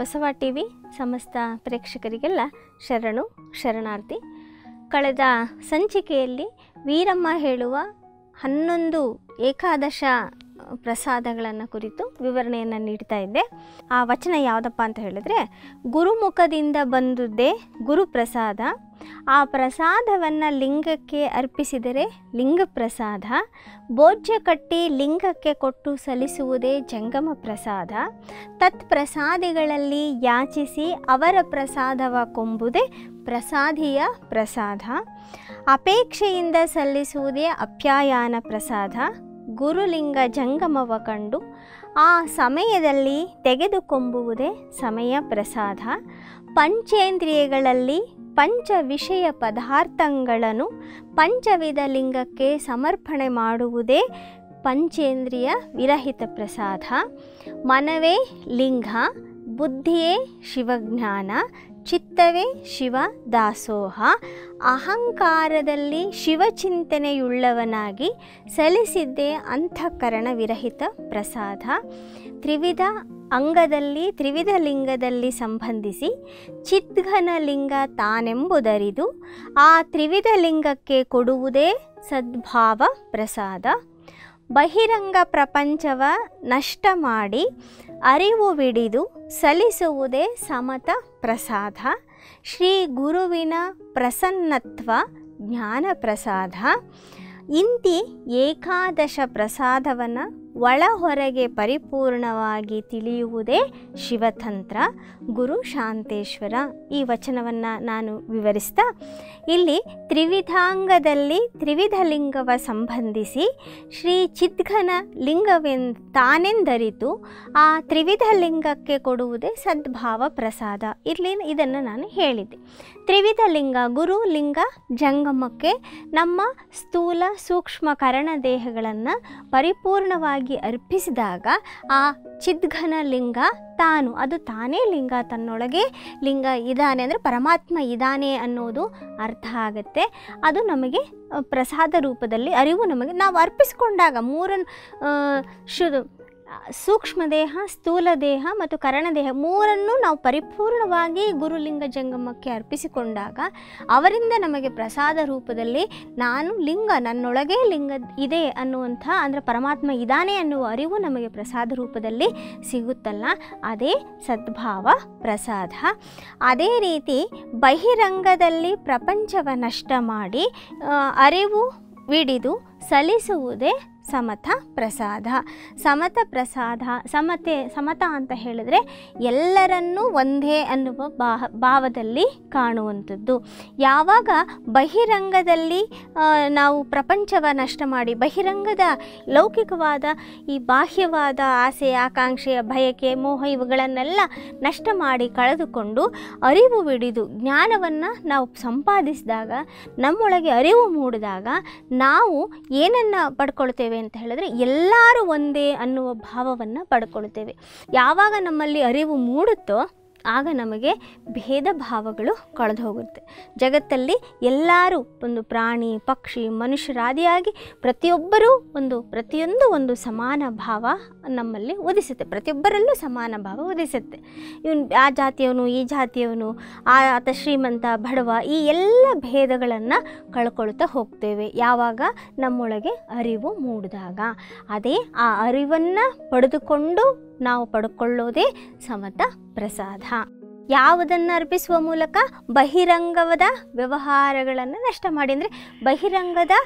Basava T V ಸಮಸ್ತ ಪ್ರೇಕ್ಷಕರಿಗೆಲ್ಲ ಶರಣು ಶರಣಾರ್ಥಿ ಕಳೆದ ಸಂಚಿಕೆಯಲ್ಲಿ ವೀರಮ್ಮ ಹೇಳುವ ಹನ್ನೊಂದು ಏಕಾದಶ ಪ್ರಸಾದಗಳನ್ನು ಕುರಿತು ವಿವರಣೆಯನ್ನು ನೀಡ್ತಾ ಇದ್ದೆ ಆ ವಚನ ಯಾವುದಪ್ಪ ಅಂತ ಹೇಳಿದ್ರೆ ಗುರುಮುಖದಿಂದ ಬಂದುದೇ ಗುರುಪ್ರಸಾದ ಆ ಪ್ರಸಾದವನ್ನು ಲಿಂಗಕ್ಕೆ ಅರ್ಪಿಸಿದರೆ ಲಿಂಗ ಪ್ರಸಾದ ಭೋಜ್ಯ ಕಟ್ಟಿ ಲಿಂಗಕ್ಕೆ ಕೊಟ್ಟು ಸಲ್ಲಿಸುವುದೇ ಜಂಗಮ ಪ್ರಸಾದ ತತ್ಪ್ರಸಾದಿಗಳಲ್ಲಿ ಯಾಚಿಸಿ ಅವರ ಪ್ರಸಾದವ ಕೊಂಬುದೇ ಪ್ರಸಾದಿಯ ಪ್ರಸಾದ ಅಪೇಕ್ಷೆಯಿಂದ ಸಲ್ಲಿಸುವುದೇ ಅಪ್ಯಾಯಾನ ಪ್ರಸಾದ ಗುರುಲಿಂಗ ಜಂಗಮವ ಕಂಡು ಆ ಸಮಯದಲ್ಲಿ ತೆಗೆದುಕೊಂಬುವುದೇ ಸಮಯ ಪ್ರಸಾದ ಪಂಚೇಂದ್ರಿಯಗಳಲ್ಲಿ ಪಂಚ ವಿಷಯ ಪದಾರ್ಥಗಳನ್ನು ಪಂಚವಿಧ ಲಿಂಗಕ್ಕೆ ಸಮರ್ಪಣೆ ಮಾಡುವುದೇ ಪಂಚೇಂದ್ರಿಯ ವಿರಹಿತ ಪ್ರಸಾದ ಮನವೇ ಲಿಂಗ ಬುದ್ಧಿಯೇ ಶಿವಜ್ಞಾನ ಚಿತ್ತವೇ ಶಿವ ದಾಸೋಹ ಅಹಂಕಾರದಲ್ಲಿ ಶಿವಚಿಂತನೆಯುಳ್ಳವನಾಗಿ ಸಲ್ಲಿಸಿದ್ದೇ ಅಂತಃಕರಣ ವಿರಹಿತ ಪ್ರಸಾದ ತ್ರಿವಿಧ ಅಂಗದಲ್ಲಿ ತ್ರಿವಿಧ ಲಿಂಗದಲ್ಲಿ ಸಂಬಂಧಿಸಿ ಚಿದ್ಘನ ಲಿಂಗ ತಾನೆಂಬುದರಿದು ಆ ತ್ರಿವಿಧ ಲಿಂಗಕ್ಕೆ ಕೊಡುವುದೇ ಸದ್ಭಾವ ಪ್ರಸಾದ ಬಹಿರಂಗ ಪ್ರಪಂಚವ ನಷ್ಟ ಮಾಡಿ ಅರಿವು ಬಿಡಿದು ಸಲ್ಲಿಸುವುದೇ ಸಮತ ಪ್ರಸಾದ ಶ್ರೀ ಗುರುವಿನ ಪ್ರಸನ್ನತ್ವ ಜ್ಞಾನ ಪ್ರಸಾದ ಇಂತಿ ಏಕಾದಶ ಪ್ರಸಾದವನ್ನು ಒಳ ಹೊರಗೆ ಪರಿಪೂರ್ಣವಾಗಿ ತಿಳಿಯುವುದೇ ಶಿವತಂತ್ರ ಗುರು ಶಾಂತೇಶ್ವರ ಈ ವಚನವನ್ನು ನಾನು ವಿವರಿಸ್ತಾ ಇಲ್ಲಿ ತ್ರಿವಿಧಾಂಗದಲ್ಲಿ ತ್ರಿವಿಧ ಲಿಂಗವ ಸಂಬಂಧಿಸಿ ಶ್ರೀ ಚಿದ್ಘನ ಲಿಂಗವೆನ್ ತಾನೆಂದರಿತು ಆ ತ್ರಿವಿಧ ಲಿಂಗಕ್ಕೆ ಕೊಡುವುದೇ ಸದ್ಭಾವ ಪ್ರಸಾದ ಇಲ್ಲಿ ಇದನ್ನು ನಾನು ಹೇಳಿದ್ದೆ ತ್ರಿವಿಧ ಲಿಂಗ ಗುರು ಲಿಂಗ ಜಂಗಮಕ್ಕೆ ನಮ್ಮ ಸ್ಥೂಲ ಸೂಕ್ಷ್ಮ ಕರಣ ದೇಹಗಳನ್ನು ಪರಿಪೂರ್ಣವಾಗಿ ಅರ್ಪಿಸಿದಾಗ ಆ ಚಿದ್ಘನ ಲಿಂಗ ತಾನು ಅದು ತಾನೇ ಲಿಂಗ ತನ್ನೊಳಗೆ ಲಿಂಗ ಇದ್ದಾನೆ ಅಂದರೆ ಪರಮಾತ್ಮ ಇದ್ದಾನೆ ಅನ್ನೋದು ಅರ್ಥ ಆಗುತ್ತೆ ಅದು ನಮಗೆ ಅ, ಪ್ರಸಾದ ರೂಪದಲ್ಲಿ ಅರಿವು ನಮಗೆ ನಾವು ಅರ್ಪಿಸ್ಕೊಂಡಾಗ ಮೂರನ್ನು ಶು ಸೂಕ್ಷ್ಮ ದೇಹ ಸ್ಥೂಲ ದೇಹ ಮತ್ತು ಕರಣ ದೇಹ ಮೂರನ್ನು ನಾವು ಪರಿಪೂರ್ಣವಾಗಿ ಗುರುಲಿಂಗ ಜಂಗಮಕ್ಕೆ ಅರ್ಪಿಸಿಕೊಂಡಾಗ ಅವರಿಂದ ನಮಗೆ ಪ್ರಸಾದ ರೂಪದಲ್ಲಿ ನಾನು ಲಿಂಗ ನನ್ನೊಳಗೆ ಲಿಂಗ ಇದೆ ಅನ್ನುವಂಥ ಅಂದರೆ ಪರಮಾತ್ಮ ಇದ್ದಾನೆ ಅನ್ನುವ ಅರಿವು ನಮಗೆ ಪ್ರಸಾದ ರೂಪದಲ್ಲಿ ಸಿಗುತ್ತಲ್ಲ ಅದೇ ಸದ್ಭಾವ ಪ್ರಸಾದ ಅದೇ ರೀತಿ ಬಹಿರಂಗದಲ್ಲಿ ಪ್ರಪಂಚವ ನಷ್ಟ ಮಾಡಿ ಆ, ಅರಿವು ವಿಡಿದು ಸಲ್ಲಿಸುವುದೇ ಸಮತ ಪ್ರಸಾದ ಸಮತ ಪ್ರಸಾದ ಸಮತೆ ಸಮತ ಅಂತ ಹೇಳಿದ್ರೆ ಎಲ್ಲರನ್ನೂ ಒಂದೇ ಅನ್ನುವ ಬಾ ಭಾವದಲ್ಲಿ ಕಾಣುವಂಥದ್ದು ಯಾವಾಗ ಬಹಿರಂಗದಲ್ಲಿ ಆ, ನಾವು ಪ್ರಪಂಚವ ನಷ್ಟ ಮಾಡಿ ಬಹಿರಂಗದ ಲೌಕಿಕವಾದ ಈ ಬಾಹ್ಯವಾದ ಆಸೆ ಆಕಾಂಕ್ಷೆಯ ಬಯಕೆ ಮೋಹ ಇವುಗಳನ್ನೆಲ್ಲ ನಷ್ಟ ಮಾಡಿ ಕಳೆದುಕೊಂಡು ಅರಿವು ಬಿಡಿದು ಜ್ಞಾನವನ್ನು ನಾವು ಸಂಪಾದಿಸಿದಾಗ ನಮ್ಮೊಳಗೆ ಅರಿವು ಮೂಡಿದಾಗ ನಾವು ಏನನ್ನು ಪಡ್ಕೊಳ್ತೇವೆ ಅಂತ ಹೇಳಿದ್ರೆ ಎಲ್ಲರೂ ಒಂದೇ ಅನ್ನುವ ಭಾವವನ್ನು ಪಡ್ಕೊಳ್ತೇವೆ ಯಾವಾಗ ನಮ್ಮಲ್ಲಿ ಅರಿವು ಮೂಡುತ್ತೋ ಆಗ ನಮಗೆ ಭೇದ ಭಾವಗಳು ಕಳೆದು ಹೋಗುತ್ತೆ ಜಗತ್ತಲ್ಲಿ ಎಲ್ಲರೂ ಒಂದು ಪ್ರಾಣಿ ಪಕ್ಷಿ ಮನುಷ್ಯರಾದಿಯಾಗಿ ಪ್ರತಿಯೊಬ್ಬರೂ ಒಂದು ಪ್ರತಿಯೊಂದು ಒಂದು ಸಮಾನ ಭಾವ ನಮ್ಮಲ್ಲಿ ಉದಿಸುತ್ತೆ ಪ್ರತಿಯೊಬ್ಬರಲ್ಲೂ ಸಮಾನ ಭಾವ ಉದಿಸುತ್ತೆ ಇವನು ಆ ಜಾತಿಯವನು ಈ ಜಾತಿಯವನು ಆ ಆತ ಶ್ರೀಮಂತ ಬಡವ ಈ ಎಲ್ಲ ಭೇದಗಳನ್ನು ಕಳ್ಕೊಳ್ತಾ ಹೋಗ್ತೇವೆ ಯಾವಾಗ ನಮ್ಮೊಳಗೆ ಅರಿವು ಮೂಡಿದಾಗ ಅದೇ ಆ ಅರಿವನ್ನು ಪಡೆದುಕೊಂಡು ನಾವು ಪಡ್ಕೊಳ್ಳೋದೇ ಸಮತ ಪ್ರಸಾದ ಯಾವುದನ್ನು ಅರ್ಪಿಸುವ ಮೂಲಕ ಬಹಿರಂಗವಾದ ವ್ಯವಹಾರಗಳನ್ನು ನಷ್ಟ ಮಾಡಿ ಅಂದರೆ ಬಹಿರಂಗದ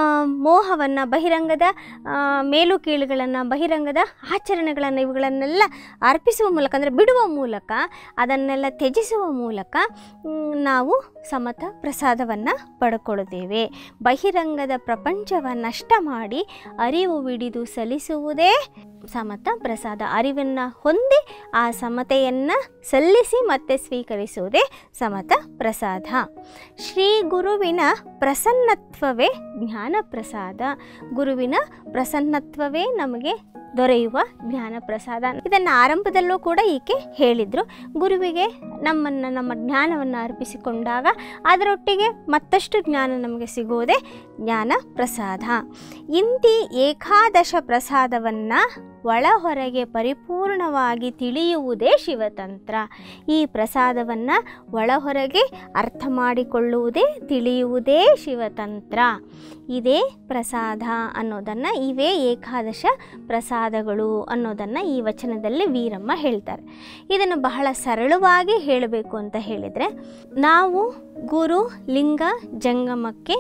ಮೋಹವನ್ನು ಬಹಿರಂಗದ ಆ, ಮೇಲು ಕೀಳುಗಳನ್ನು ಬಹಿರಂಗದ ಆಚರಣೆಗಳನ್ನು ಇವುಗಳನ್ನೆಲ್ಲ ಅರ್ಪಿಸುವ ಮೂಲಕ ಅಂದರೆ ಬಿಡುವ ಮೂಲಕ ಅದನ್ನೆಲ್ಲ ತ್ಯಜಿಸುವ ಮೂಲಕ ಮ್, ನಾವು ಸಮತ ಪ್ರಸಾದವನ್ನು ಪಡ್ಕೊಳ್ತೇವೆ ಬಹಿರಂಗದ ಪ್ರಪಂಚವ ನಷ್ಟ ಮಾಡಿ ಅರಿವು ಬಿಡಿದು ಸಲ್ಲಿಸುವುದೇ ಸಮತ ಪ್ರಸಾದ ಅರಿವನ್ನು ಹೊಂದಿ ಆ ಸಮತೆಯನ್ನು ಸಲ್ಲಿಸಿ ಮತ್ತೆ ಸ್ವೀಕರಿಸುವುದೇ ಸಮತ ಪ್ರಸಾದ ಶ್ರೀ ಗುರುವಿನ ಪ್ರಸನ್ನತ್ವವೇ ಜ್ಞಾನ ಪ್ರಸಾದ ಗುರುವಿನ ಪ್ರಸನ್ನತ್ವವೇ ನಮಗೆ ದೊರೆಯುವ ಜ್ಞಾನ ಪ್ರಸಾದ ಇದನ್ನು ಆರಂಭದಲ್ಲೂ ಕೂಡ ಈಕೆ ಹೇಳಿದರು ಗುರುವಿಗೆ ನಮ್ಮನ್ನು ನಮ್ಮ ಜ್ಞಾನವನ್ನು ಅರ್ಪಿಸಿಕೊಂಡಾಗ ಅದರೊಟ್ಟಿಗೆ ಮತ್ತಷ್ಟು ಜ್ಞಾನ ನಮಗೆ ಸಿಗುವುದೇ ಜ್ಞಾನ ಪ್ರಸಾದ ಇಂತಿ ಏಕಾದಶ ಪ್ರಸಾದವನ್ನು ಒಳ ಹೊರಗೆ ಪರಿಪೂರ್ಣವಾಗಿ ತಿಳಿಯುವುದೇ ಶಿವತಂತ್ರ ಈ ಪ್ರಸಾದವನ್ನು ಒಳ ಹೊರಗೆ ಅರ್ಥ ಮಾಡಿಕೊಳ್ಳುವುದೇ ತಿಳಿಯುವುದೇ ಶಿವತಂತ್ರ ಇದೇ ಪ್ರಸಾದ ಅನ್ನೋದನ್ನು ಇವೇ ಏಕಾದಶ ಪ್ರಸಾದಗಳು ಅನ್ನೋದನ್ನು ಈ ವಚನದಲ್ಲಿ ವೀರಮ್ಮ ಹೇಳ್ತಾರೆ ಇದನ್ನು ಬಹಳ ಸರಳವಾಗಿ ಹೇಳಬೇಕು ಅಂತ ಹೇಳಿದರೆ ನಾವು ಗುರು ಲಿಂಗ ಜಂಗಮಕ್ಕೆ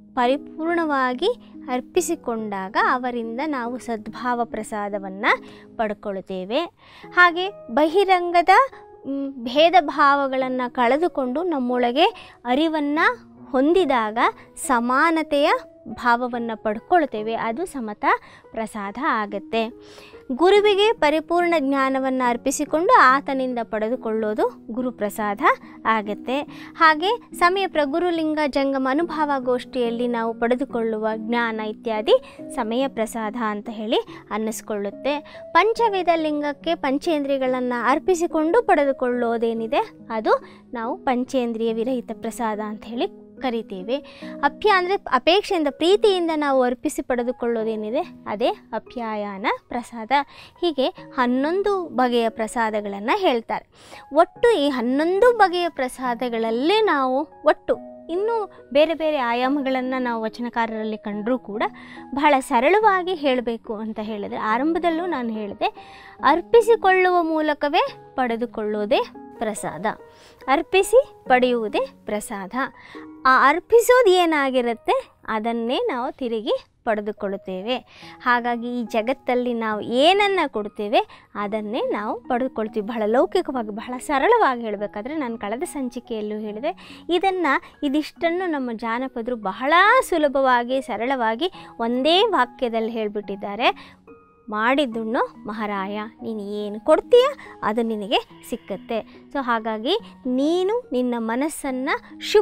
ಪರಿಪೂರ್ಣವಾಗಿ ಅರ್ಪಿಸಿಕೊಂಡಾಗ ಅವರಿಂದ ನಾವು ಸದ್ಭಾವ ಪ್ರಸಾದವನ್ನು ಪಡ್ಕೊಳ್ತೇವೆ ಹಾಗೆ ಬಹಿರಂಗದ ಮ್, ಭೇದ ಭಾವಗಳನ್ನು ಕಳೆದುಕೊಂಡು ನಮ್ಮೊಳಗೆ ಅರಿವನ್ನು ಹೊಂದಿದಾಗ ಸಮಾನತೆಯ ಭಾವವನ್ನು ಪಡ್ಕೊಳ್ತೇವೆ ಅದು ಸಮತಾ ಪ್ರಸಾದ ಆಗತ್ತೆ ಗುರುವಿಗೆ ಪರಿಪೂರ್ಣ ಜ್ಞಾನವನ್ನು ಅರ್ಪಿಸಿಕೊಂಡು ಆತನಿಂದ ಪಡೆದುಕೊಳ್ಳೋದು ಗುರುಪ್ರಸಾದ ಆಗತ್ತೆ ಹಾಗೆ ಸಮಯ ಪ್ರಗುರುಲಿಂಗ ಜಂಗಮ ಅನುಭವ ಗೋಷ್ಠಿಯಲ್ಲಿ ನಾವು ಪಡೆದುಕೊಳ್ಳುವ ಜ್ಞಾನ ಇತ್ಯಾದಿ ಸಮಯ ಪ್ರಸಾದ ಅಂತ ಹೇಳಿ ಅನ್ನಿಸ್ಕೊಳ್ಳುತ್ತೆ ಪಂಚವೇದ ಲಿಂಗಕ್ಕೆ ಪಂಚೇಂದ್ರಿಯಗಳನ್ನು ಅರ್ಪಿಸಿಕೊಂಡು ಪಡೆದುಕೊಳ್ಳೋದೇನಿದೆ ಅದು ನಾವು ಪಂಚೇಂದ್ರಿಯ ವಿರಹಿತ ಪ್ರಸಾದ ಅಂತ ಹೇಳಿ ಕರಿತೇವೆ ಅಪ್ಯ ಅಂದರೆ ಅಪೇಕ್ಷೆಯಿಂದ ಪ್ರೀತಿಯಿಂದ ನಾವು ಅರ್ಪಿಸಿ ಪಡೆದುಕೊಳ್ಳೋದೇನಿದೆ ಅದೇ ಅಪ್ಯಾಯನ ಪ್ರಸಾದ ಹೀಗೆ ಹನ್ನೊಂದು ಬಗೆಯ ಪ್ರಸಾದಗಳನ್ನು ಹೇಳ್ತಾರೆ ಒಟ್ಟು ಈ ಹನ್ನೊಂದು ಬಗೆಯ ಪ್ರಸಾದಗಳಲ್ಲಿ ನಾವು ಒಟ್ಟು ಇನ್ನೂ ಬೇರೆ ಬೇರೆ ಆಯಾಮಗಳನ್ನು ನಾವು ವಚನಕಾರರಲ್ಲಿ ಕಂಡರೂ ಕೂಡ ಬಹಳ ಸರಳವಾಗಿ ಹೇಳಬೇಕು ಅಂತ ಹೇಳಿದರೆ ಆರಂಭದಲ್ಲೂ ನಾನು ಹೇಳಿದೆ ಅರ್ಪಿಸಿಕೊಳ್ಳುವ ಮೂಲಕವೇ ಪಡೆದುಕೊಳ್ಳೋದೇ ಪ್ರಸಾದ ಅರ್ಪಿಸಿ ಪಡೆಯುವುದೇ ಪ್ರಸಾದ ಆ ಅರ್ಪಿಸೋದು ಏನಾಗಿರುತ್ತೆ ಅದನ್ನೇ ನಾವು ತಿರುಗಿ ಪಡೆದುಕೊಳ್ಳುತ್ತೇವೆ ಹಾಗಾಗಿ ಈ ಜಗತ್ತಲ್ಲಿ ನಾವು ಏನನ್ನು ಕೊಡ್ತೇವೆ ಅದನ್ನೇ ನಾವು ಪಡೆದುಕೊಳ್ತೀವಿ ಬಹಳ ಲೌಕಿಕವಾಗಿ ಬಹಳ ಸರಳವಾಗಿ ಹೇಳಬೇಕಾದ್ರೆ ನಾನು ಕಳೆದ ಸಂಚಿಕೆಯಲ್ಲೂ ಹೇಳಿದೆ ಇದನ್ನು ಇದಿಷ್ಟನ್ನು ನಮ್ಮ ಜಾನಪದರು ಬಹಳ ಸುಲಭವಾಗಿ ಸರಳವಾಗಿ ಒಂದೇ ವಾಕ್ಯದಲ್ಲಿ ಹೇಳಿಬಿಟ್ಟಿದ್ದಾರೆ ಮಾಡಿದ್ದುಣ್ಣು ಮಹಾರಾಯ ನೀನು ಏನು ಕೊಡ್ತೀಯ ಅದು ನಿನಗೆ ಸಿಕ್ಕತ್ತೆ ಸೊ ಹಾಗಾಗಿ ನೀನು ನಿನ್ನ ಮನಸ್ಸನ್ನು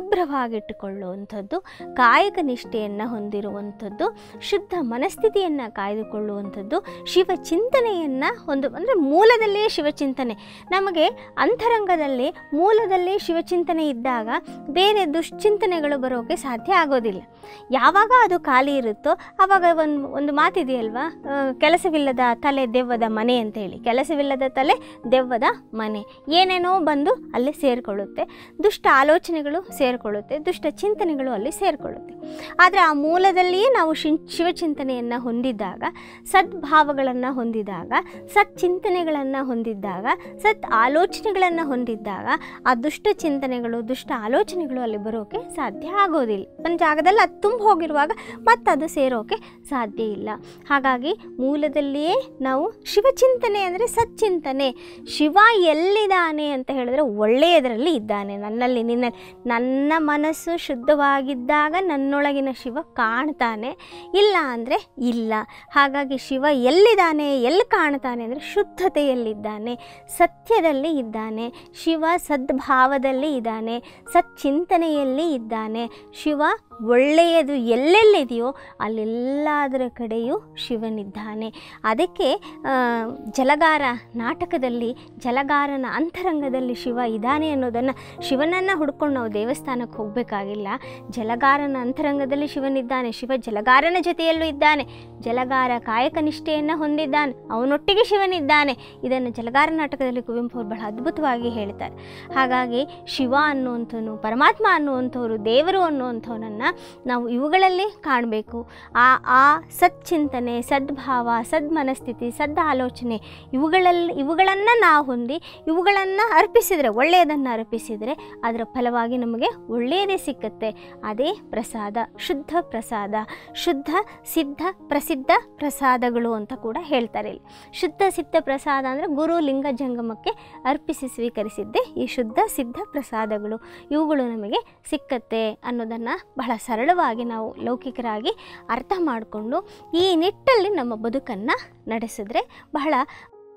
ಶುಭ್ರವಾಗಿಟ್ಟುಕೊಳ್ಳುವಂಥದ್ದು ಕಾಯಕ ನಿಷ್ಠೆಯನ್ನು ಹೊಂದಿರುವಂಥದ್ದು ಶುದ್ಧ ಮನಸ್ಥಿತಿಯನ್ನು ಕಾಯ್ದುಕೊಳ್ಳುವಂಥದ್ದು ಶಿವ ಚಿಂತನೆಯನ್ನು ಹೊಂದು ಅಂದರೆ ಮೂಲದಲ್ಲೇ ಶಿವಚಿಂತನೆ ನಮಗೆ ಅಂತರಂಗದಲ್ಲಿ ಮೂಲದಲ್ಲಿ ಶಿವಚಿಂತನೆ ಇದ್ದಾಗ ಬೇರೆ ದುಶ್ಚಿಂತನೆಗಳು ಬರೋಕ್ಕೆ ಸಾಧ್ಯ ಆಗೋದಿಲ್ಲ ಯಾವಾಗ ಅದು ಖಾಲಿ ಇರುತ್ತೋ ಆವಾಗ ಒಂದು ಒಂದು ಮಾತಿದೆಯಲ್ವಾ ಆ, ಕೆಲಸವಿಲ್ಲದ ತಲೆ ದೆವ್ವದ ಮನೆ ಅಂತೇಳಿ ಕೆಲಸವಿಲ್ಲದ ತಲೆ ದೆವ್ವದ ಮನೆ ಏನೇನೋ ಬಂದು ಅಲ್ಲಿ ಸೇರಿಕೊಳ್ಳುತ್ತೆ ದುಷ್ಟ ಆಲೋಚನೆಗಳು ಸೇರಿಕೊಳ್ಳುತ್ತೆ ದುಷ್ಟ ಚಿಂತನೆಗಳು ಅಲ್ಲಿ ಸೇರಿಕೊಳ್ಳುತ್ತೆ ಆದರೆ ಆ ಮೂಲದಲ್ಲಿಯೇ ನಾವು ಶಿನ್ ಶಿವಚಿಂತನೆಯನ್ನು ಹೊಂದಿದ್ದಾಗ ಸದ್ಭಾವಗಳನ್ನು ಹೊಂದಿದಾಗ ಸಚ್ಚಿಂತನೆಗಳನ್ನು ಹೊಂದಿದ್ದಾಗ ಸತ್ ಆಲೋಚನೆಗಳನ್ನು ಹೊಂದಿದ್ದಾಗ ಆ ದುಷ್ಟ ಚಿಂತನೆಗಳು ದುಷ್ಟ ಆಲೋಚನೆಗಳು ಅಲ್ಲಿ ಬರೋಕ್ಕೆ ಸಾಧ್ಯ ಆಗೋದಿಲ್ಲ ಒಂದು ಜಾಗದಲ್ಲಿ ಅದು ತುಂಬ ಹೋಗಿರುವಾಗ ಮತ್ತೆ ಅದು ಸೇರೋಕ್ಕೆ ಸಾಧ್ಯ ಇಲ್ಲ ಹಾಗಾಗಿ ಮೂಲದಲ್ಲಿಯೇ ನಾವು ಶಿವಚಿಂತನೆ ಅಂದರೆ ಸಚ್ಚಿಂತನೆ ಶಿವ ಎಲ್ಲಿದ್ದಾನೆ ಅಂತ ಹೇಳಿದ್ರೆ ಒಳ್ಳೆಯದರಲ್ಲಿ ಇದ್ದಾನೆ ನನ್ನಲ್ಲಿ ನಿನ್ನ ನನ್ನ ಮನಸ್ಸು ಶುದ್ಧವಾಗಿದ್ದಾಗ ನನ್ನೊಳಗಿನ ಶಿವ ಕಾಣ್ತಾನೆ ಇಲ್ಲ ಅಂದರೆ ಇಲ್ಲ ಹಾಗಾಗಿ ಶಿವ ಎಲ್ಲಿದ್ದಾನೆ ಎಲ್ಲಿ ಕಾಣ್ತಾನೆ ಅಂದರೆ ಶುದ್ಧತೆಯಲ್ಲಿದ್ದಾನೆ ಸತ್ಯದಲ್ಲಿ ಇದ್ದಾನೆ ಶಿವ ಸದ್ಭಾವದಲ್ಲಿ ಇದ್ದಾನೆ ಸಚ್ಚಿಂತನೆಯಲ್ಲಿ ಇದ್ದಾನೆ ಶಿವ ಒಳ್ಳೆಯದು ಎಲ್ಲೆಲ್ಲಿದೆಯೋ ಅಲ್ಲೆಲ್ಲದರ ಕಡೆಯೂ ಶಿವನಿದ್ದಾನೆ ಅದಕ್ಕೆ ಆ, ಜಲಗಾರ ನಾಟಕದಲ್ಲಿ ಜಲಗಾರನ ಅಂತರಂಗದಲ್ಲಿ ಶಿವ ಇದ್ದಾನೆ ಅನ್ನೋದನ್ನು ಶಿವನನ್ನು ಹುಡ್ಕೊಂಡು ನಾವು ದೇವಸ್ಥಾನಕ್ಕೆ ಹೋಗಬೇಕಾಗಿಲ್ಲ ಜಲಗಾರನ ಅಂತರಂಗದಲ್ಲಿ ಶಿವನಿದ್ದಾನೆ ಶಿವ ಜಲಗಾರನ ಜೊತೆಯಲ್ಲೂ ಇದ್ದಾನೆ ಜಲಗಾರ ಕಾಯಕ ನಿಷ್ಠೆಯನ್ನು ಹೊಂದಿದ್ದಾನೆ ಅವನೊಟ್ಟಿಗೆ ಶಿವನಿದ್ದಾನೆ ಇದನ್ನು ಜಲಗಾರ ನಾಟಕದಲ್ಲಿ ಕುವೆಂಪು ಅವರು ಬಹಳ ಅದ್ಭುತವಾಗಿ ಹೇಳ್ತಾರೆ ಹಾಗಾಗಿ ಶಿವ ಅನ್ನುವಂಥವನು ಪರಮಾತ್ಮ ಅನ್ನುವಂಥವ್ರು ದೇವರು ಅನ್ನುವಂಥವನನ್ನು ನಾವು ಇವುಗಳಲ್ಲಿ ಕಾಣಬೇಕು ಆ ಆ ಸಚ್ಚಿಂತನೆ ಸದ್ಭಾವ ಸದ್ಮನಸ್ಥಿತಿ ಸದ್ ಆಲೋಚನೆ ಇವುಗಳಲ್ಲಿ ಇವುಗಳನ್ನು ನಾವು ಹೊಂದಿ ಇವುಗಳನ್ನು ಅರ್ಪಿಸಿದರೆ ಒಳ್ಳೆಯದನ್ನು ಅರ್ಪಿಸಿದರೆ ಅದರ ಫಲವಾಗಿ ನಮಗೆ ಒಳ್ಳೆಯದೇ ಸಿಕ್ಕತ್ತೆ ಅದೇ ಪ್ರಸಾದ ಶುದ್ಧ ಪ್ರಸಾದ ಶುದ್ಧ ಸಿದ್ಧ ಪ್ರಸಿದ್ಧ ಪ್ರಸಾದಗಳು ಅಂತ ಕೂಡ ಹೇಳ್ತಾರೆ ಇಲ್ಲಿ ಶುದ್ಧ ಸಿದ್ಧ ಪ್ರಸಾದ ಅಂದರೆ ಗುರು ಲಿಂಗ ಜಂಗಮಕ್ಕೆ ಅರ್ಪಿಸಿ ಸ್ವೀಕರಿಸಿದ್ದೇ ಈ ಶುದ್ಧ ಸಿದ್ಧ ಪ್ರಸಾದಗಳು ಇವುಗಳು ನಮಗೆ ಸಿಕ್ಕತ್ತೆ ಅನ್ನೋದನ್ನು ಬಹಳ ಸರಳವಾಗಿ ನಾವು ಲೌಕಿಕರಾಗಿ ಅರ್ಥ ಮಾಡಿಕೊಂಡು ಈ ನಿಟ್ಟಲ್ಲಿ ನಮ್ಮ ಬದುಕನ್ನು ನಡೆಸಿದ್ರೆ ಬಹಳ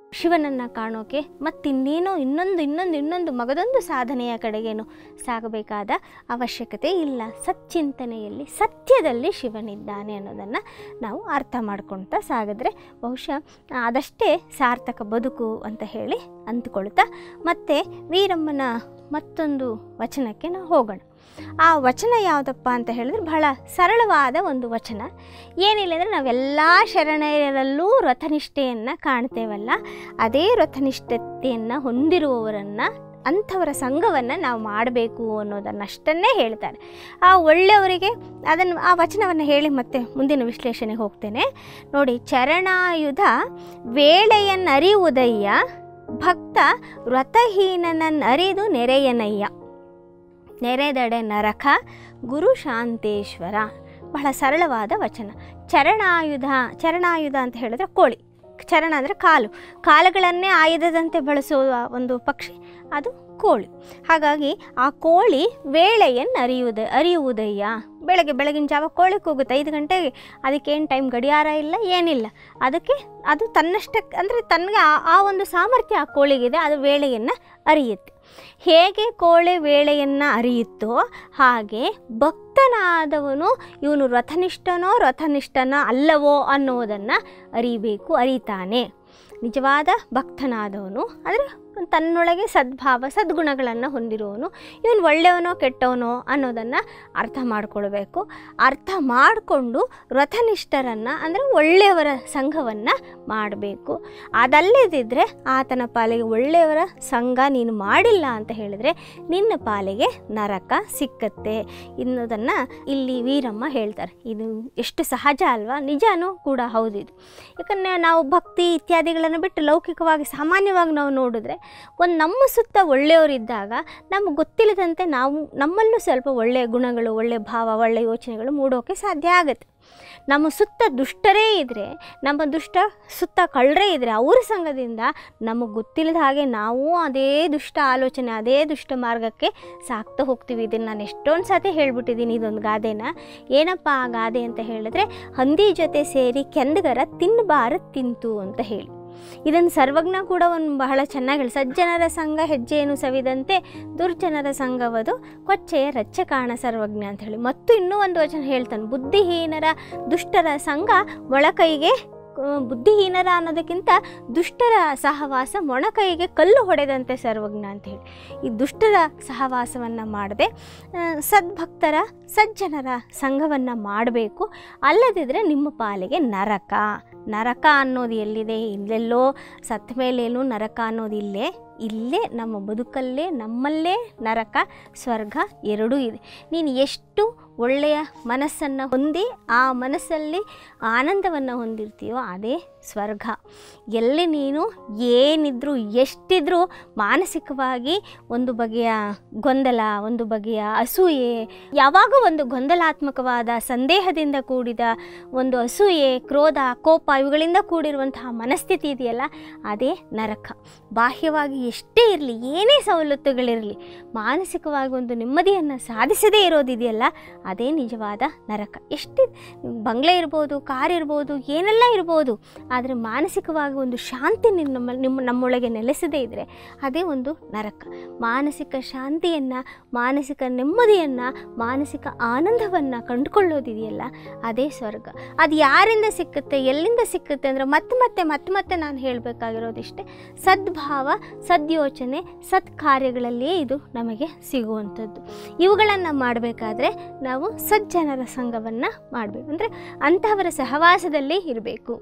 ಶಿವನನ್ನು ಕಾಣೋಕೆ ಮತ್ತಿನ್ನೇನೋ ಇನ್ನೊಂದು ಇನ್ನೊಂದು ಇನ್ನೊಂದು ಮಗದೊಂದು ಸಾಧನೆಯ ಕಡೆಗೇನು ಸಾಗಬೇಕಾದ ಅವಶ್ಯಕತೆ ಇಲ್ಲ ಸಚ್ಚಿಂತನೆಯಲ್ಲಿ ಸತ್ಯದಲ್ಲಿ ಶಿವನಿದ್ದಾನೆ ಅನ್ನೋದನ್ನು ನಾವು ಅರ್ಥ ಮಾಡ್ಕೊಳ್ತಾ ಸಾಗಿದ್ರೆ ಬಹುಶಃ ಅದಷ್ಟೇ ಸಾರ್ಥಕ ಬದುಕು ಅಂತ ಹೇಳಿ ಅಂದ್ಕೊಳ್ತಾ ಮತ್ತು ವೀರಮ್ಮನ ಮತ್ತೊಂದು ವಚನಕ್ಕೆ ನಾವು ಹೋಗೋಣ ಆ ವಚನ ಯಾವುದಪ್ಪ ಅಂತ ಹೇಳಿದ್ರೆ ಬಹಳ ಸರಳವಾದ ಒಂದು ವಚನ ಏನಿಲ್ಲ ಅಂದರೆ ನಾವೆಲ್ಲ ಶರಣೆಯರಲ್ಲೂ ವ್ರತನಿಷ್ಠೆಯನ್ನು ಕಾಣ್ತೇವಲ್ಲ ಅದೇ ವ್ರತನಿಷ್ಠತೆಯನ್ನು ಹೊಂದಿರುವವರನ್ನು ಅಂಥವರ ಸಂಘವನ್ನು ನಾವು ಮಾಡಬೇಕು ಅನ್ನೋದನ್ನಷ್ಟನ್ನೇ ಹೇಳ್ತಾರೆ ಆ ಒಳ್ಳೆಯವರಿಗೆ ಅದನ್ನು ಆ ವಚನವನ್ನು ಹೇಳಿ ಮತ್ತೆ ಮುಂದಿನ ವಿಶ್ಲೇಷಣೆಗೆ ಹೋಗ್ತೇನೆ ನೋಡಿ ಚರಣಾಯುಧ ವೇಳೆಯನ್ನರಿಯುವುದಯ್ಯ ಭಕ್ತ ವ್ರತಹೀನನನ್ನರಿದು ನೆರೆಯನಯ್ಯ ನೆರೆದಡೆ ನರಕ ಗುರು ಶಾಂತೇಶ್ವರ ಬಹಳ ಸರಳವಾದ ವಚನ ಚರಣಾಯುಧ ಚರಣಾಯುಧ ಅಂತ ಹೇಳಿದ್ರೆ ಕೋಳಿ ಚರಣ ಅಂದರೆ ಕಾಲು ಕಾಲುಗಳನ್ನೇ ಆಯುಧದಂತೆ ಬಳಸುವ ಒಂದು ಪಕ್ಷಿ ಅದು ಕೋಳಿ ಹಾಗಾಗಿ ಆ ಕೋಳಿ ವೇಳೆಯನ್ನು ಅರಿಯುವುದ ಅರಿಯುವುದಯ್ಯ ಬೆಳಗ್ಗೆ ಬೆಳಗಿನ ಜಾವ ಕೋಳಿ ಕೂಗುತ್ತೆ ಐದು ಗಂಟೆಗೆ ಅದಕ್ಕೇನು ಟೈಮ್ ಗಡಿಯಾರ ಇಲ್ಲ ಏನಿಲ್ಲ ಅದಕ್ಕೆ ಅದು ತನ್ನಷ್ಟಕ್ಕೆ ಅಂದರೆ ತನಗೆ ಆ ಆ ಒಂದು ಸಾಮರ್ಥ್ಯ ಆ ಕೋಳಿಗಿದೆ ಅದು ವೇಳೆಯನ್ನು ಅರಿಯುತ್ತೆ ಹೇಗೆ ಕೋಳೆ ವೇಳೆಯನ್ನು ಅರಿಯುತ್ತೋ ಹಾಗೆ ಭಕ್ತನಾದವನು ಇವನು ರಥನಿಷ್ಠನೋ ರಥನಿಷ್ಠನೋ ಅಲ್ಲವೋ ಅನ್ನೋದನ್ನು ಅರಿಬೇಕು ಅರಿತಾನೆ ನಿಜವಾದ ಭಕ್ತನಾದವನು ಅಂದರೆ ತನ್ನೊಳಗೆ ಸದ್ಭಾವ ಸದ್ಗುಣಗಳನ್ನು ಹೊಂದಿರುವವನು ಇವನು ಒಳ್ಳೆಯವನೋ ಕೆಟ್ಟವನೋ ಅನ್ನೋದನ್ನು ಅರ್ಥ ಮಾಡಿಕೊಳ್ಬೇಕು ಅರ್ಥ ಮಾಡಿಕೊಂಡು ವ್ರತನಿಷ್ಠರನ್ನು ಅಂದರೆ ಒಳ್ಳೆಯವರ ಸಂಘವನ್ನು ಮಾಡಬೇಕು ಅದಲ್ಲದಿದ್ದರೆ ಆತನ ಪಾಲಿಗೆ ಒಳ್ಳೆಯವರ ಸಂಘ ನೀನು ಮಾಡಿಲ್ಲ ಅಂತ ಹೇಳಿದರೆ ನಿನ್ನ ಪಾಲಿಗೆ ನರಕ ಸಿಕ್ಕತ್ತೆ ಅನ್ನೋದನ್ನು ಇಲ್ಲಿ ವೀರಮ್ಮ ಹೇಳ್ತಾರೆ ಇದು ಎಷ್ಟು ಸಹಜ ಅಲ್ವಾ ನಿಜನೂ ಕೂಡ ಹೌದಿದು ಯಾಕಂದರೆ ನಾವು ಭಕ್ತಿ ಇತ್ಯಾದಿಗಳನ್ನು ಬಿಟ್ಟು ಲೌಕಿಕವಾಗಿ ಸಾಮಾನ್ಯವಾಗಿ ನಾವು ನೋಡಿದ್ರೆ ಒಂದು ನಮ್ಮ ಸುತ್ತ ಒಳ್ಳೆಯವರಿದ್ದಾಗ ನಮ್ಗೆ ಗೊತ್ತಿಲ್ಲದಂತೆ ನಾವು ನಮ್ಮಲ್ಲೂ ಸ್ವಲ್ಪ ಒಳ್ಳೆಯ ಗುಣಗಳು ಒಳ್ಳೆಯ ಭಾವ ಒಳ್ಳೆಯ ಯೋಚನೆಗಳು ಮೂಡೋಕೆ ಸಾಧ್ಯ ಆಗುತ್ತೆ ನಮ್ಮ ಸುತ್ತ ದುಷ್ಟರೇ ಇದ್ದರೆ ನಮ್ಮ ದುಷ್ಟ ಸುತ್ತ ಕಳ್ಳರೇ ಇದ್ದರೆ ಅವ್ರ ಸಂಘದಿಂದ ನಮಗೆ ಗೊತ್ತಿಲ್ಲದ ಹಾಗೆ ನಾವು ಅದೇ ದುಷ್ಟ ಆಲೋಚನೆ ಅದೇ ದುಷ್ಟ ಮಾರ್ಗಕ್ಕೆ ಸಾಕ್ತಾ ಹೋಗ್ತೀವಿ ಇದನ್ನು ನಾನು ಎಷ್ಟೊಂದು ಸತಿ ಹೇಳ್ಬಿಟ್ಟಿದ್ದೀನಿ ಇದೊಂದು ಗಾದೆನ ಏನಪ್ಪ ಆ ಗಾದೆ ಅಂತ ಹೇಳಿದ್ರೆ ಹಂದಿ ಜೊತೆ ಸೇರಿ ಕೆಂದಗರ ತಿನ್ನಬಾರ ತಿಂತು ಅಂತ ಹೇಳಿ ಇದನ್ನು ಸರ್ವಜ್ಞ ಕೂಡ ಒಂದು ಬಹಳ ಚೆನ್ನಾಗಿ ಹೇಳಿ ಸಜ್ಜನರ ಸಂಘ ಹೆಜ್ಜೆಯನ್ನು ಸವಿದಂತೆ ದುರ್ಜನರ ಸಂಘವದು ಕೊಚ್ಚೆಯ ರಚ್ಚೆ ಕಾಣ ಸರ್ವಜ್ಞ ಅಂತ ಹೇಳಿ ಮತ್ತು ಇನ್ನೂ ಒಂದು ವಚನ ಹೇಳ್ತಾನೆ ಬುದ್ಧಿಹೀನರ ದುಷ್ಟರ ಸಂಘ ಮೊಳಕೈಗೆ ಆ, ಬುದ್ಧಿಹೀನರ ಅನ್ನೋದಕ್ಕಿಂತ ದುಷ್ಟರ ಸಹವಾಸ ಮೊಣಕೈಗೆ ಕಲ್ಲು ಹೊಡೆದಂತೆ ಸರ್ವಜ್ಞ ಅಂತ ಹೇಳಿ ಈ ದುಷ್ಟರ ಸಹವಾಸವನ್ನು ಮಾಡದೆ ಸದ್ಭಕ್ತರ ಸಜ್ಜನರ ಸಂಘವನ್ನು ಮಾಡಬೇಕು ಅಲ್ಲದಿದ್ದರೆ ನಿಮ್ಮ ಪಾಲಿಗೆ ನರಕ ನರಕ ಅನ್ನೋದು ಎಲ್ಲಿದೆ ಇಲ್ಲೆಲ್ಲೋ ಸತ್ತ ಮೇಲೇನು ನರಕ ಅನ್ನೋದು ಇಲ್ಲೇ ಇಲ್ಲೇ ನಮ್ಮ ಬದುಕಲ್ಲೇ ನಮ್ಮಲ್ಲೇ ನರಕ ಸ್ವರ್ಗ ಎರಡೂ ಇದೆ ನೀನು ಎಷ್ಟು ಒಳ್ಳೆಯ ಮನಸ್ಸನ್ನು ಹೊಂದಿ ಆ ಮನಸ್ಸಲ್ಲಿ ಆನಂದವನ್ನು ಹೊಂದಿರ್ತೀಯೋ ಅದೇ ಸ್ವರ್ಗ ಎಲ್ಲಿ ನೀನು ಏನಿದ್ರೂ ಎಷ್ಟಿದ್ರೂ ಮಾನಸಿಕವಾಗಿ ಒಂದು ಬಗೆಯ ಗೊಂದಲ ಒಂದು ಬಗೆಯ ಅಸೂಯೆ ಯಾವಾಗ ಒಂದು ಗೊಂದಲಾತ್ಮಕವಾದ ಸಂದೇಹದಿಂದ ಕೂಡಿದ ಒಂದು ಅಸೂಯೆ ಕ್ರೋಧ ಕೋಪ ಇವುಗಳಿಂದ ಕೂಡಿರುವಂತಹ ಮನಸ್ಥಿತಿ ಇದೆಯಲ್ಲ ಅದೇ ನರಕ ಬಾಹ್ಯವಾಗಿ ಎಷ್ಟೇ ಇರಲಿ ಏನೇ ಸವಲತ್ತುಗಳಿರಲಿ ಮಾನಸಿಕವಾಗಿ ಒಂದು ನೆಮ್ಮದಿಯನ್ನು ಸಾಧಿಸದೇ ಇರೋದಿದೆಯಲ್ಲ ಅದೇ ನಿಜವಾದ ನರಕ ಎಷ್ಟು ಬಂಗ್ಲೆ ಇರ್ಬೋದು ಕಾರ್ ಇರ್ಬೋದು ಏನೆಲ್ಲ ಇರ್ಬೋದು ಆದರೆ ಮಾನಸಿಕವಾಗಿ ಒಂದು ಶಾಂತಿ ನಿಮ್ಮ ನಿಮ್ಮ ನಮ್ಮೊಳಗೆ ನೆಲೆಸದೇ ಇದ್ದರೆ ಅದೇ ಒಂದು ನರಕ ಮಾನಸಿಕ ಶಾಂತಿಯನ್ನು ಮಾನಸಿಕ ನೆಮ್ಮದಿಯನ್ನು ಮಾನಸಿಕ ಆನಂದವನ್ನು ಕಂಡುಕೊಳ್ಳೋದಿದೆಯಲ್ಲ ಅದೇ ಸ್ವರ್ಗ ಅದು ಯಾರಿಂದ ಸಿಕ್ಕುತ್ತೆ ಎಲ್ಲಿಂದ ಸಿಕ್ಕುತ್ತೆ ಅಂದರೆ ಮತ್ತೆ ಮತ್ತೆ ಮತ್ತೆ ಮತ್ತೆ ನಾನು ಹೇಳಬೇಕಾಗಿರೋದಿಷ್ಟೇ ಸದ್ಭಾವ ಸದ್ಯೋಚನೆ ಸತ್ಕಾರ್ಯಗಳಲ್ಲಿಯೇ ಇದು ನಮಗೆ ಸಿಗುವಂಥದ್ದು ಇವುಗಳನ್ನು ಮಾಡಬೇಕಾದ್ರೆ ನಾವು ಸಜ್ಜನರ ಸಂಘವನ್ನು ಮಾಡಬೇಕು ಅಂದರೆ ಅಂತಹವರ ಸಹವಾಸದಲ್ಲಿ ಇರಬೇಕು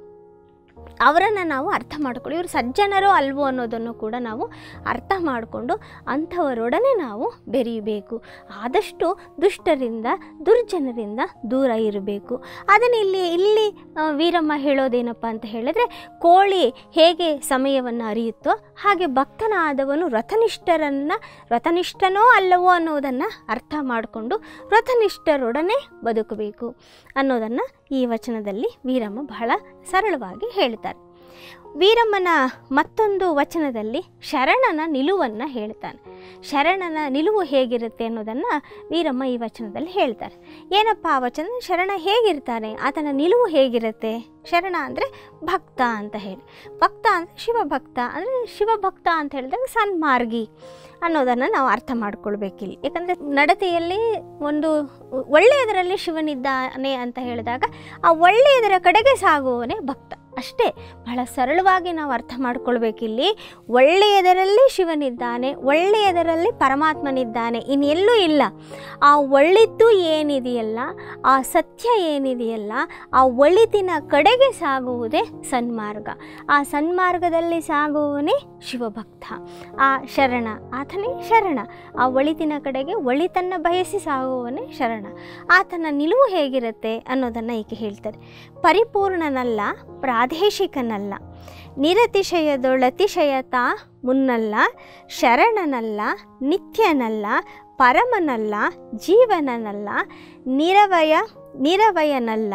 ಅವರನ್ನು ನಾವು ಅರ್ಥ ಮಾಡ್ಕೊಳ್ಳಿ ಇವರು ಸಜ್ಜನರೋ ಅಲ್ವೋ ಅನ್ನೋದನ್ನು ಕೂಡ ನಾವು ಅರ್ಥ ಮಾಡಿಕೊಂಡು ಅಂಥವರೊಡನೆ ನಾವು ಬೆರೀಬೇಕು ಆದಷ್ಟು ದುಷ್ಟರಿಂದ ದುರ್ಜನರಿಂದ ದೂರ ಇರಬೇಕು ಅದನ್ನು ಇಲ್ಲಿ ಇಲ್ಲಿ ಆ, ವೀರಮ್ಮ ಹೇಳೋದೇನಪ್ಪ ಅಂತ ಹೇಳಿದ್ರೆ ಕೋಳಿ ಹೇಗೆ ಸಮಯವನ್ನು ಅರಿಯುತ್ತೋ ಹಾಗೆ ಭಕ್ತನಾದವನು ವ್ರತನಿಷ್ಠರನ್ನು ವ್ರತನಿಷ್ಠನೋ ಅಲ್ಲವೋ ಅನ್ನೋದನ್ನು ಅರ್ಥ ಮಾಡಿಕೊಂಡು ವ್ರತನಿಷ್ಠರೊಡನೆ ಬದುಕಬೇಕು ಅನ್ನೋದನ್ನು ಈ ವಚನದಲ್ಲಿ ವೀರಮ್ಮ ಬಹಳ ಸರಳವಾಗಿ ಹೇಳ್ತಾರೆ ವೀರಮ್ಮನ ಮತ್ತೊಂದು ವಚನದಲ್ಲಿ ಶರಣನ ನಿಲುವನ್ನು ಹೇಳ್ತಾನೆ ಶರಣನ ನಿಲುವು ಹೇಗಿರುತ್ತೆ ಅನ್ನೋದನ್ನು ವೀರಮ್ಮ ಈ ವಚನದಲ್ಲಿ ಹೇಳ್ತಾರೆ ಏನಪ್ಪ ಆ ವಚನ ಶರಣ ಹೇಗಿರ್ತಾನೆ ಆತನ ನಿಲುವು ಹೇಗಿರುತ್ತೆ ಶರಣ ಅಂದರೆ ಭಕ್ತ ಅಂತ ಹೇಳಿ ಭಕ್ತ ಅಂದರೆ ಶಿವಭಕ್ತ ಅಂದರೆ ಶಿವಭಕ್ತ ಅಂತ ಹೇಳಿದಾಗ ಸನ್ಮಾರ್ಗಿ ಅನ್ನೋದನ್ನು ನಾವು ಅರ್ಥ ಮಾಡ್ಕೊಳ್ಬೇಕಿಲ್ಲಿ ಯಾಕಂದರೆ ನಡತೆಯಲ್ಲಿ ಒಂದು ಒಳ್ಳೆಯದರಲ್ಲಿ ಶಿವನಿದ್ದಾನೆ ಅಂತ ಹೇಳಿದಾಗ ಆ ಒಳ್ಳೆಯದರ ಕಡೆಗೆ ಸಾಗುವವನೇ ಭಕ್ತ ಅಷ್ಟೇ ಬಹಳ ಸರಳವಾಗಿ ನಾವು ಅರ್ಥ ಮಾಡ್ಕೊಳ್ಬೇಕಿಲ್ಲಿ ಒಳ್ಳೆಯದರಲ್ಲಿ ಶಿವನಿದ್ದಾನೆ ಒಳ್ಳೆಯದರಲ್ಲಿ ಪರಮಾತ್ಮನಿದ್ದಾನೆ ಇನ್ನೆಲ್ಲೂ ಇಲ್ಲ ಆ ಒಳಿತು ಏನಿದೆಯಲ್ಲ ಆ ಸತ್ಯ ಏನಿದೆಯಲ್ಲ ಆ ಒಳಿತಿನ ಕಡೆಗೆ ಸಾಗುವುದೇ ಸನ್ಮಾರ್ಗ ಆ ಸನ್ಮಾರ್ಗದಲ್ಲಿ ಸಾಗುವವನೇ ಶಿವಭಕ್ತ ಆ ಶರಣ ಆತನೇ ಶರಣ ಆ ಒಳಿತಿನ ಕಡೆಗೆ ಒಳಿತನ್ನು ಬಯಸಿ ಸಾಗುವವನೇ ಶರಣ ಆತನ ನಿಲುವು ಹೇಗಿರುತ್ತೆ ಅನ್ನೋದನ್ನು ಈಕೆ ಹೇಳ್ತಾರೆ ಪರಿಪೂರ್ಣನಲ್ಲ ಪ್ರಾದೇಶಿಕನಲ್ಲ ನಿರತಿಶಯದೊಳತಿಶಯತ ಮುನ್ನಲ್ಲ ಶರಣನಲ್ಲ ನಿತ್ಯನಲ್ಲ ಪರಮನಲ್ಲ ಜೀವನನಲ್ಲ ನಿರವಯ ನಿರವಯನಲ್ಲ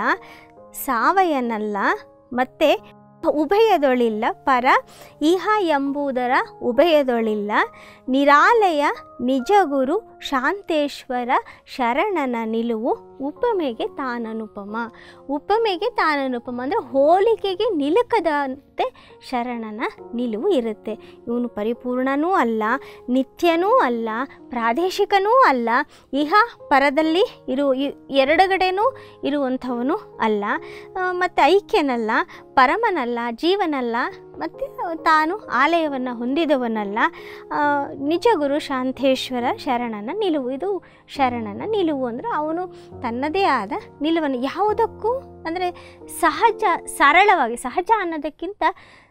ಸಾವಯನಲ್ಲ ಮತ್ತು ಉಭಯದೊಳಿಲ್ಲ ಪರ ಇಹ ಎಂಬುದರ ಉಭಯದೊಳಿಲ್ಲ ನಿರಾಲಯ ನಿಜಗುರು ಶಾಂತೇಶ್ವರ ಶರಣನ ನಿಲುವು ಉಪಮೆಗೆ ತಾನನುಪಮ ಉಪಮೆಗೆ ತಾನನುಪಮ ಅಂದರೆ ಹೋಲಿಕೆಗೆ ನಿಲುಕದಂತೆ ಶರಣನ ನಿಲುವು ಇರುತ್ತೆ ಇವನು ಪರಿಪೂರ್ಣನೂ ಅಲ್ಲ ನಿತ್ಯನೂ ಅಲ್ಲ ಪ್ರಾದೇಶಿಕನೂ ಅಲ್ಲ ಇಹ ಪರದಲ್ಲಿ ಇರು ಇ- ಎರಡುಗಡೆನೂ ಇರುವಂಥವನು ಅಲ್ಲ ಮತ್ತು ಐಕ್ಯನಲ್ಲ ಪರಮನಲ್ಲ ಜೀವನಲ್ಲ ಮತ್ತು ತಾನು ಆಲಯವನ್ನು ಹೊಂದಿದವನಲ್ಲ ಆ, ನಿಜ ಗುರು ಶಾಂತೇಶ್ವರ ಶರಣನ ನಿಲುವು ಇದು ಶರಣನ ನಿಲುವು ಅಂದರೆ ಅವನು ತನ್ನದೇ ಆದ ನಿಲುವನ್ನು ಯಾವುದಕ್ಕೂ ಅಂದರೆ ಸಹಜ ಸರಳವಾಗಿ ಸಹಜ ಅನ್ನೋದಕ್ಕಿಂತ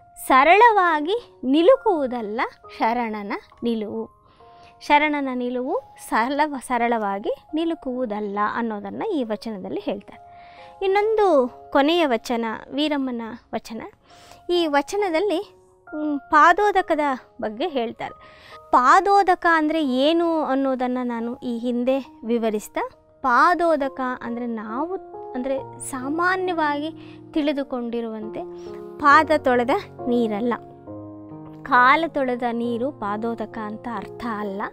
ಸರಳವಾಗಿ ನಿಲುಕುವುದಲ್ಲ ಶರಣನ ನಿಲುವು ಶರಣನ ನಿಲುವು ಸರಳ ಸರಳವಾಗಿ ನಿಲುಕುವುದಲ್ಲ ಅನ್ನೋದನ್ನು ಈ ವಚನದಲ್ಲಿ ಹೇಳ್ತಾರೆ ಇನ್ನೊಂದು ಕೊನೆಯ ವಚನ ವೀರಮ್ಮನ ವಚನ ಈ ವಚನದಲ್ಲಿ ಮ್, ಪಾದೋದಕದ ಬಗ್ಗೆ ಹೇಳ್ತಾರೆ ಪಾದೋದಕ ಅಂದರೆ ಏನು ಅನ್ನೋದನ್ನು ನಾನು ಈ ಹಿಂದೆ ವಿವರಿಸ್ತಾ ಪಾದೋದಕ ಅಂದರೆ ನಾವು ಅಂದರೆ ಸಾಮಾನ್ಯವಾಗಿ ತಿಳಿದುಕೊಂಡಿರುವಂತೆ ಪಾದ ತೊಳೆದ ನೀರಲ್ಲ ಕಾಲ ತೊಳೆದ ನೀರು ಪಾದೋದಕ ಅಂತ ಅರ್ಥ ಅಲ್ಲ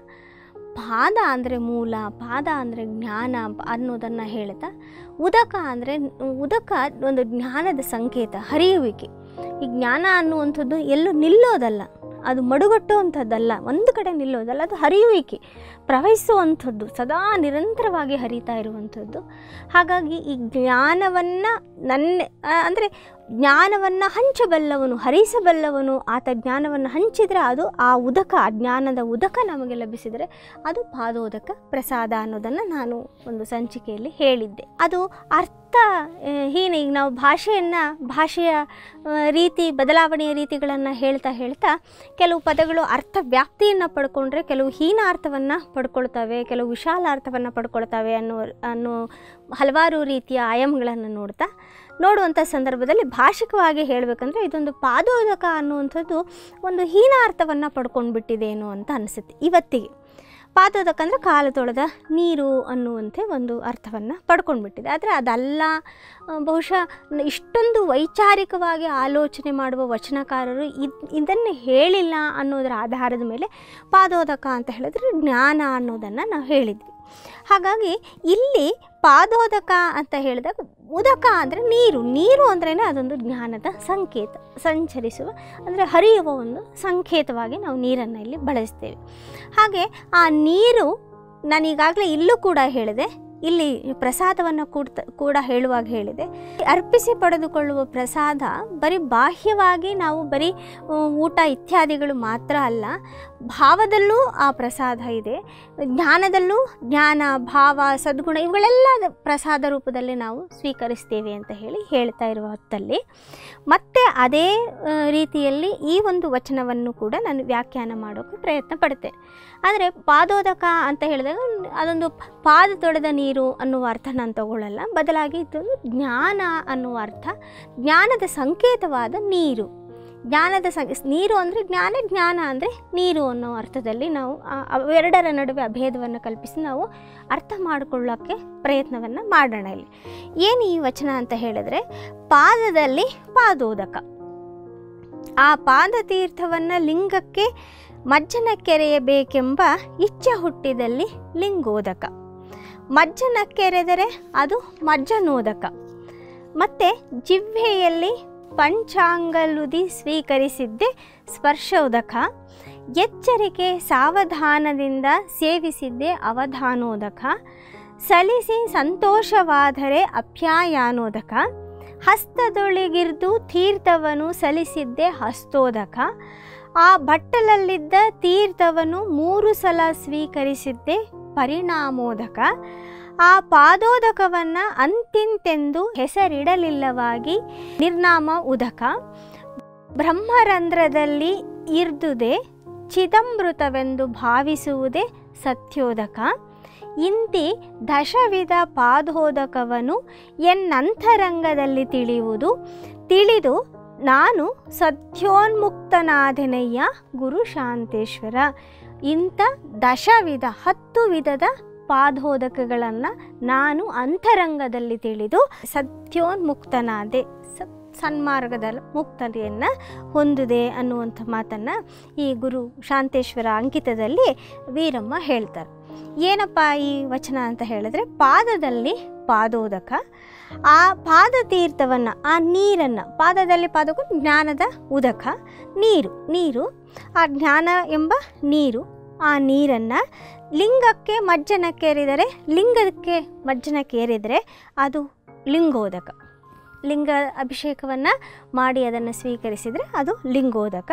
ಪಾದ ಅಂದರೆ ಮೂಲ ಪಾದ ಅಂದರೆ ಜ್ಞಾನ ಅನ್ನೋದನ್ನು ಹೇಳ್ತಾ ಉದಕ ಅಂದರೆ ಉದಕ ಒಂದು ಜ್ಞಾನದ ಸಂಕೇತ ಹರಿಯುವಿಕೆ ಈ ಜ್ಞಾನ ಅನ್ನುವಂಥದ್ದು ಎಲ್ಲೂ ನಿಲ್ಲೋದಲ್ಲ ಅದು ಮಡುಗಟ್ಟುವಂಥದ್ದಲ್ಲ ಒಂದು ಕಡೆ ನಿಲ್ಲೋದಲ್ಲ ಅದು ಹರಿಯುವಿಕೆ ಪ್ರವಹಿಸುವಂಥದ್ದು ಸದಾ ನಿರಂತರವಾಗಿ ಹರಿತಾ ಇರುವಂಥದ್ದು ಹಾಗಾಗಿ ಈ ಜ್ಞಾನವನ್ನು ನನ್ನ ಅಂದರೆ ಜ್ಞಾನವನ್ನು ಹಂಚಬಲ್ಲವನು ಹರಿಸಬಲ್ಲವನು ಆತ ಜ್ಞಾನವನ್ನು ಹಂಚಿದರೆ ಅದು ಆ ಉದಕ ಆ ಜ್ಞಾನದ ಉದಕ ನಮಗೆ ಲಭಿಸಿದರೆ ಅದು ಪಾದೋದಕ ಪ್ರಸಾದ ಅನ್ನೋದನ್ನು ನಾನು ಒಂದು ಸಂಚಿಕೆಯಲ್ಲಿ ಹೇಳಿದ್ದೆ ಅದು ಅರ್ಥ ಆ, ಹೀನ ಈಗ ನಾವು ಭಾಷೆಯನ್ನು ಭಾಷೆಯ ಆ, ರೀತಿ ಬದಲಾವಣೆಯ ರೀತಿಗಳನ್ನು ಹೇಳ್ತಾ ಹೇಳ್ತಾ ಕೆಲವು ಪದಗಳು ಅರ್ಥ ವ್ಯಾಪ್ತಿಯನ್ನು ಪಡ್ಕೊಂಡ್ರೆ ಕೆಲವು ಹೀನ ಅರ್ಥವನ್ನು ಪಡ್ಕೊಳ್ತವೆ ಕೆಲವು ವಿಶಾಲ ಅರ್ಥವನ್ನು ಪಡ್ಕೊಳ್ತವೆ ಅನ್ನೋ ಅನ್ನೋ ಹಲವಾರು ರೀತಿಯ ಆಯಾಮಗಳನ್ನು ನೋಡ್ತಾ ನೋಡುವಂಥ ಸಂದರ್ಭದಲ್ಲಿ ಭಾಷಿಕವಾಗಿ ಹೇಳಬೇಕಂದ್ರೆ ಇದೊಂದು ಪಾದೋದಕ ಅನ್ನುವಂಥದ್ದು ಒಂದು ಹೀನ ಅರ್ಥವನ್ನು ಪಡ್ಕೊಂಡ್ಬಿಟ್ಟಿದೇನೋ ಅಂತ ಅನಿಸುತ್ತೆ ಇವತ್ತಿಗೆ ಪಾದೋದಕ ಅಂದರೆ ಕಾಲು ತೊಳೆದ ನೀರು ಅನ್ನುವಂತೆ ಒಂದು ಅರ್ಥವನ್ನು ಪಡ್ಕೊಂಡ್ಬಿಟ್ಟಿದೆ ಆದರೆ ಅದಲ್ಲ ಆ, ಬಹುಶಃ ನ- ಇಷ್ಟೊಂದು ವೈಚಾರಿಕವಾಗಿ ಆಲೋಚನೆ ಮಾಡುವ ವಚನಕಾರರು ಇದ್ ಇದನ್ನು ಹೇಳಿಲ್ಲ ಅನ್ನೋದರ ಆಧಾರದ ಮೇಲೆ ಪಾದೋದಕ ಅಂತ ಹೇಳಿದ್ರೆ ಜ್ಞಾನ ಅನ್ನೋದನ್ನು ನಾವು ಹೇಳಿದ್ವಿ ಹಾಗಾಗಿ ಇಲ್ಲಿ ಪಾದೋದಕ ಅಂತ ಹೇಳಿದಾಗ ಉದಕ ಅಂದರೆ ನೀರು ನೀರು ಅಂದ್ರೇ ಅದೊಂದು ಜ್ಞಾನದ ಸಂಕೇತ ಸಂಚರಿಸುವ ಅಂದರೆ ಹರಿಯುವ ಒಂದು ಸಂಕೇತವಾಗಿ ನಾವು ನೀರನ್ನು ಇಲ್ಲಿ ಬಳಸ್ತೇವೆ ಹಾಗೆ ಆ ನೀರು ನಾನೀಗಾಗಲೇ ಇಲ್ಲೂ ಕೂಡ ಹೇಳಿದೆ ಇಲ್ಲಿ ಪ್ರಸಾದವನ್ನು ಕೂಡ ಕೂಡ ಹೇಳುವಾಗ ಹೇಳಿದೆ ಅರ್ಪಿಸಿ ಪಡೆದುಕೊಳ್ಳುವ ಪ್ರಸಾದ ಬರೀ ಬಾಹ್ಯವಾಗಿ ನಾವು ಬರೀ ಆ, ಊಟ ಇತ್ಯಾದಿಗಳು ಮಾತ್ರ ಅಲ್ಲ ಭಾವದಲ್ಲೂ ಆ ಪ್ರಸಾದ ಇದೆ ಜ್ಞಾನದಲ್ಲೂ ಜ್ಞಾನ ಭಾವ ಸದ್ಗುಣ ಇವುಗಳೆಲ್ಲ ದ- ಪ್ರಸಾದ ರೂಪದಲ್ಲಿ ನಾವು ಸ್ವೀಕರಿಸ್ತೇವೆ ಅಂತ ಹೇಳಿ ಹೇಳ್ತಾ ಇರುವ ಹೊತ್ತಲ್ಲಿ ಮತ್ತೆ ಅದೇ ಆ, ರೀತಿಯಲ್ಲಿ ಈ ಒಂದು ವಚನವನ್ನು ಕೂಡ ನಾನು ವ್ಯಾಖ್ಯಾನ ಮಾಡೋಕ್ಕೆ ಪ್ರಯತ್ನ ಪಡ್ತೇನೆ ಆದರೆ ಪಾದೋದಕ ಅಂತ ಹೇಳಿದಾಗ ಅದೊಂದು ಪಾದ ತೊಳೆದ ನೀರು ಅನ್ನುವ ಅರ್ಥ ನಾನು ತಗೊಳ್ಳಲ್ಲ ಬದಲಾಗಿ ಇದೊಂದು ಜ್ಞಾನ ಅನ್ನುವ ಅರ್ಥ ಜ್ಞಾನದ ಸಂಕೇತವಾದ ನೀರು ಜ್ಞಾನದ ಸಂ ನೀರು ಅಂದರೆ ಜ್ಞಾನ ಜ್ಞಾನ ಅಂದರೆ ನೀರು ಅನ್ನೋ ಅರ್ಥದಲ್ಲಿ ನಾವು ಆ- ಅವೆರಡರ ನಡುವೆ ಅಭೇದವನ್ನು ಕಲ್ಪಿಸಿ ನಾವು ಅರ್ಥ ಮಾಡಿಕೊಳ್ಳೋಕ್ಕೆ ಪ್ರಯತ್ನವನ್ನು ಮಾಡೋಣ ಇಲ್ಲಿ ಏನು ಈ ವಚನ ಅಂತ ಹೇಳಿದ್ರೆ ಪಾದದಲ್ಲಿ ಪಾದೋದಕ ಆ ಪಾದತೀರ್ಥವನ್ನು ಲಿಂಗಕ್ಕೆ ಮಜ್ಜನ ಕೆರೆಯಬೇಕೆಂಬ ಇಚ್ಛೆ ಹುಟ್ಟಿದಲ್ಲಿ ಲಿಂಗೋದಕ ಮಜ್ಜನ ಕೆರೆದರೆ ಅದು ಮಜ್ಜನೋದಕ ಮತ್ತು ಜಿಹ್ವೆಯಲ್ಲಿ ಪಂಚಾಂಗಲುದಿ ಸ್ವೀಕರಿಸಿದ್ದೆ ಸ್ಪರ್ಶೋದಕ ಎಚ್ಚರಿಕೆ ಸಾವಧಾನದಿಂದ ಸೇವಿಸಿದ್ದೆ ಅವಧಾನೋದಕ ಸಲಿಸಿ ಸಂತೋಷವಾದರೆ ಅಪ್ಯಾಯಾನೋದಕ ಹಸ್ತದೊಳಗಿರ್ದು ತೀರ್ಥವನ್ನು ಸಲಿಸಿದ್ದೆ ಹಸ್ತೋದಕ ಆ ಬಟ್ಟಲಲ್ಲಿದ್ದ ತೀರ್ಥವನ್ನು ಮೂರು ಸಲ ಸ್ವೀಕರಿಸಿದ್ದೆ ಪರಿಣಾಮೋದಕ ಆ ಪಾದೋದಕವನ್ನು ಅಂತಿಂತೆಂದು ಹೆಸರಿಡಲಿಲ್ಲವಾಗಿ ನಿರ್ನಾಮ ಉದಕ ಬ್ರಹ್ಮರಂಧ್ರದಲ್ಲಿ ಇರ್ದುದೆ ಚಿದಂಬೃತವೆಂದು ಭಾವಿಸುವುದೇ ಸತ್ಯೋದಕ ಇಂತಿ ದಶವಿಧ ಪಾದೋದಕವನ್ನು ಎನ್ನಂತರಂಗದಲ್ಲಿ ತಿಳಿಯುವುದು ತಿಳಿದು ನಾನು ಸತ್ಯೋನ್ಮುಕ್ತನಾದೆನಯ್ಯ ಗುರು ಶಾಂತೇಶ್ವರ ಇಂಥ ದಶವಿಧ ಹತ್ತು ವಿಧದ ಪಾದೋದಕಗಳನ್ನು ನಾನು ಅಂತರಂಗದಲ್ಲಿ ತಿಳಿದು ಸತ್ಯೋನ್ಮುಕ್ತನಾದೆ ಸತ್ ಸನ್ಮಾರ್ಗದ ಮುಕ್ತತೆಯನ್ನು ಹೊಂದಿದೆ ಅನ್ನುವಂಥ ಮಾತನ್ನು ಈ ಗುರು ಶಾಂತೇಶ್ವರ ಅಂಕಿತದಲ್ಲಿ ವೀರಮ್ಮ ಹೇಳ್ತಾರೆ ಏನಪ್ಪ ಈ ವಚನ ಅಂತ ಹೇಳಿದ್ರೆ ಪಾದದಲ್ಲಿ ಪಾದೋದಕ ಆ ಪಾದತೀರ್ಥವನ್ನು ಆ ನೀರನ್ನು ಪಾದದಲ್ಲಿ ಪಾದಕ್ಕೂ ಜ್ಞಾನದ ಉದಕ ನೀರು ನೀರು ಆ ಜ್ಞಾನ ಎಂಬ ನೀರು ಆ ನೀರನ್ನು ಲಿಂಗಕ್ಕೆ ಮಜ್ಜನಕ್ಕೇರಿದರೆ ಲಿಂಗಕ್ಕೆ ಮಜ್ಜನಕ್ಕೇರಿದರೆ ಅದು ಲಿಂಗೋದಕ ಲಿಂಗ ಅಭಿಷೇಕವನ್ನು ಮಾಡಿ ಅದನ್ನು ಸ್ವೀಕರಿಸಿದರೆ ಅದು ಲಿಂಗೋದಕ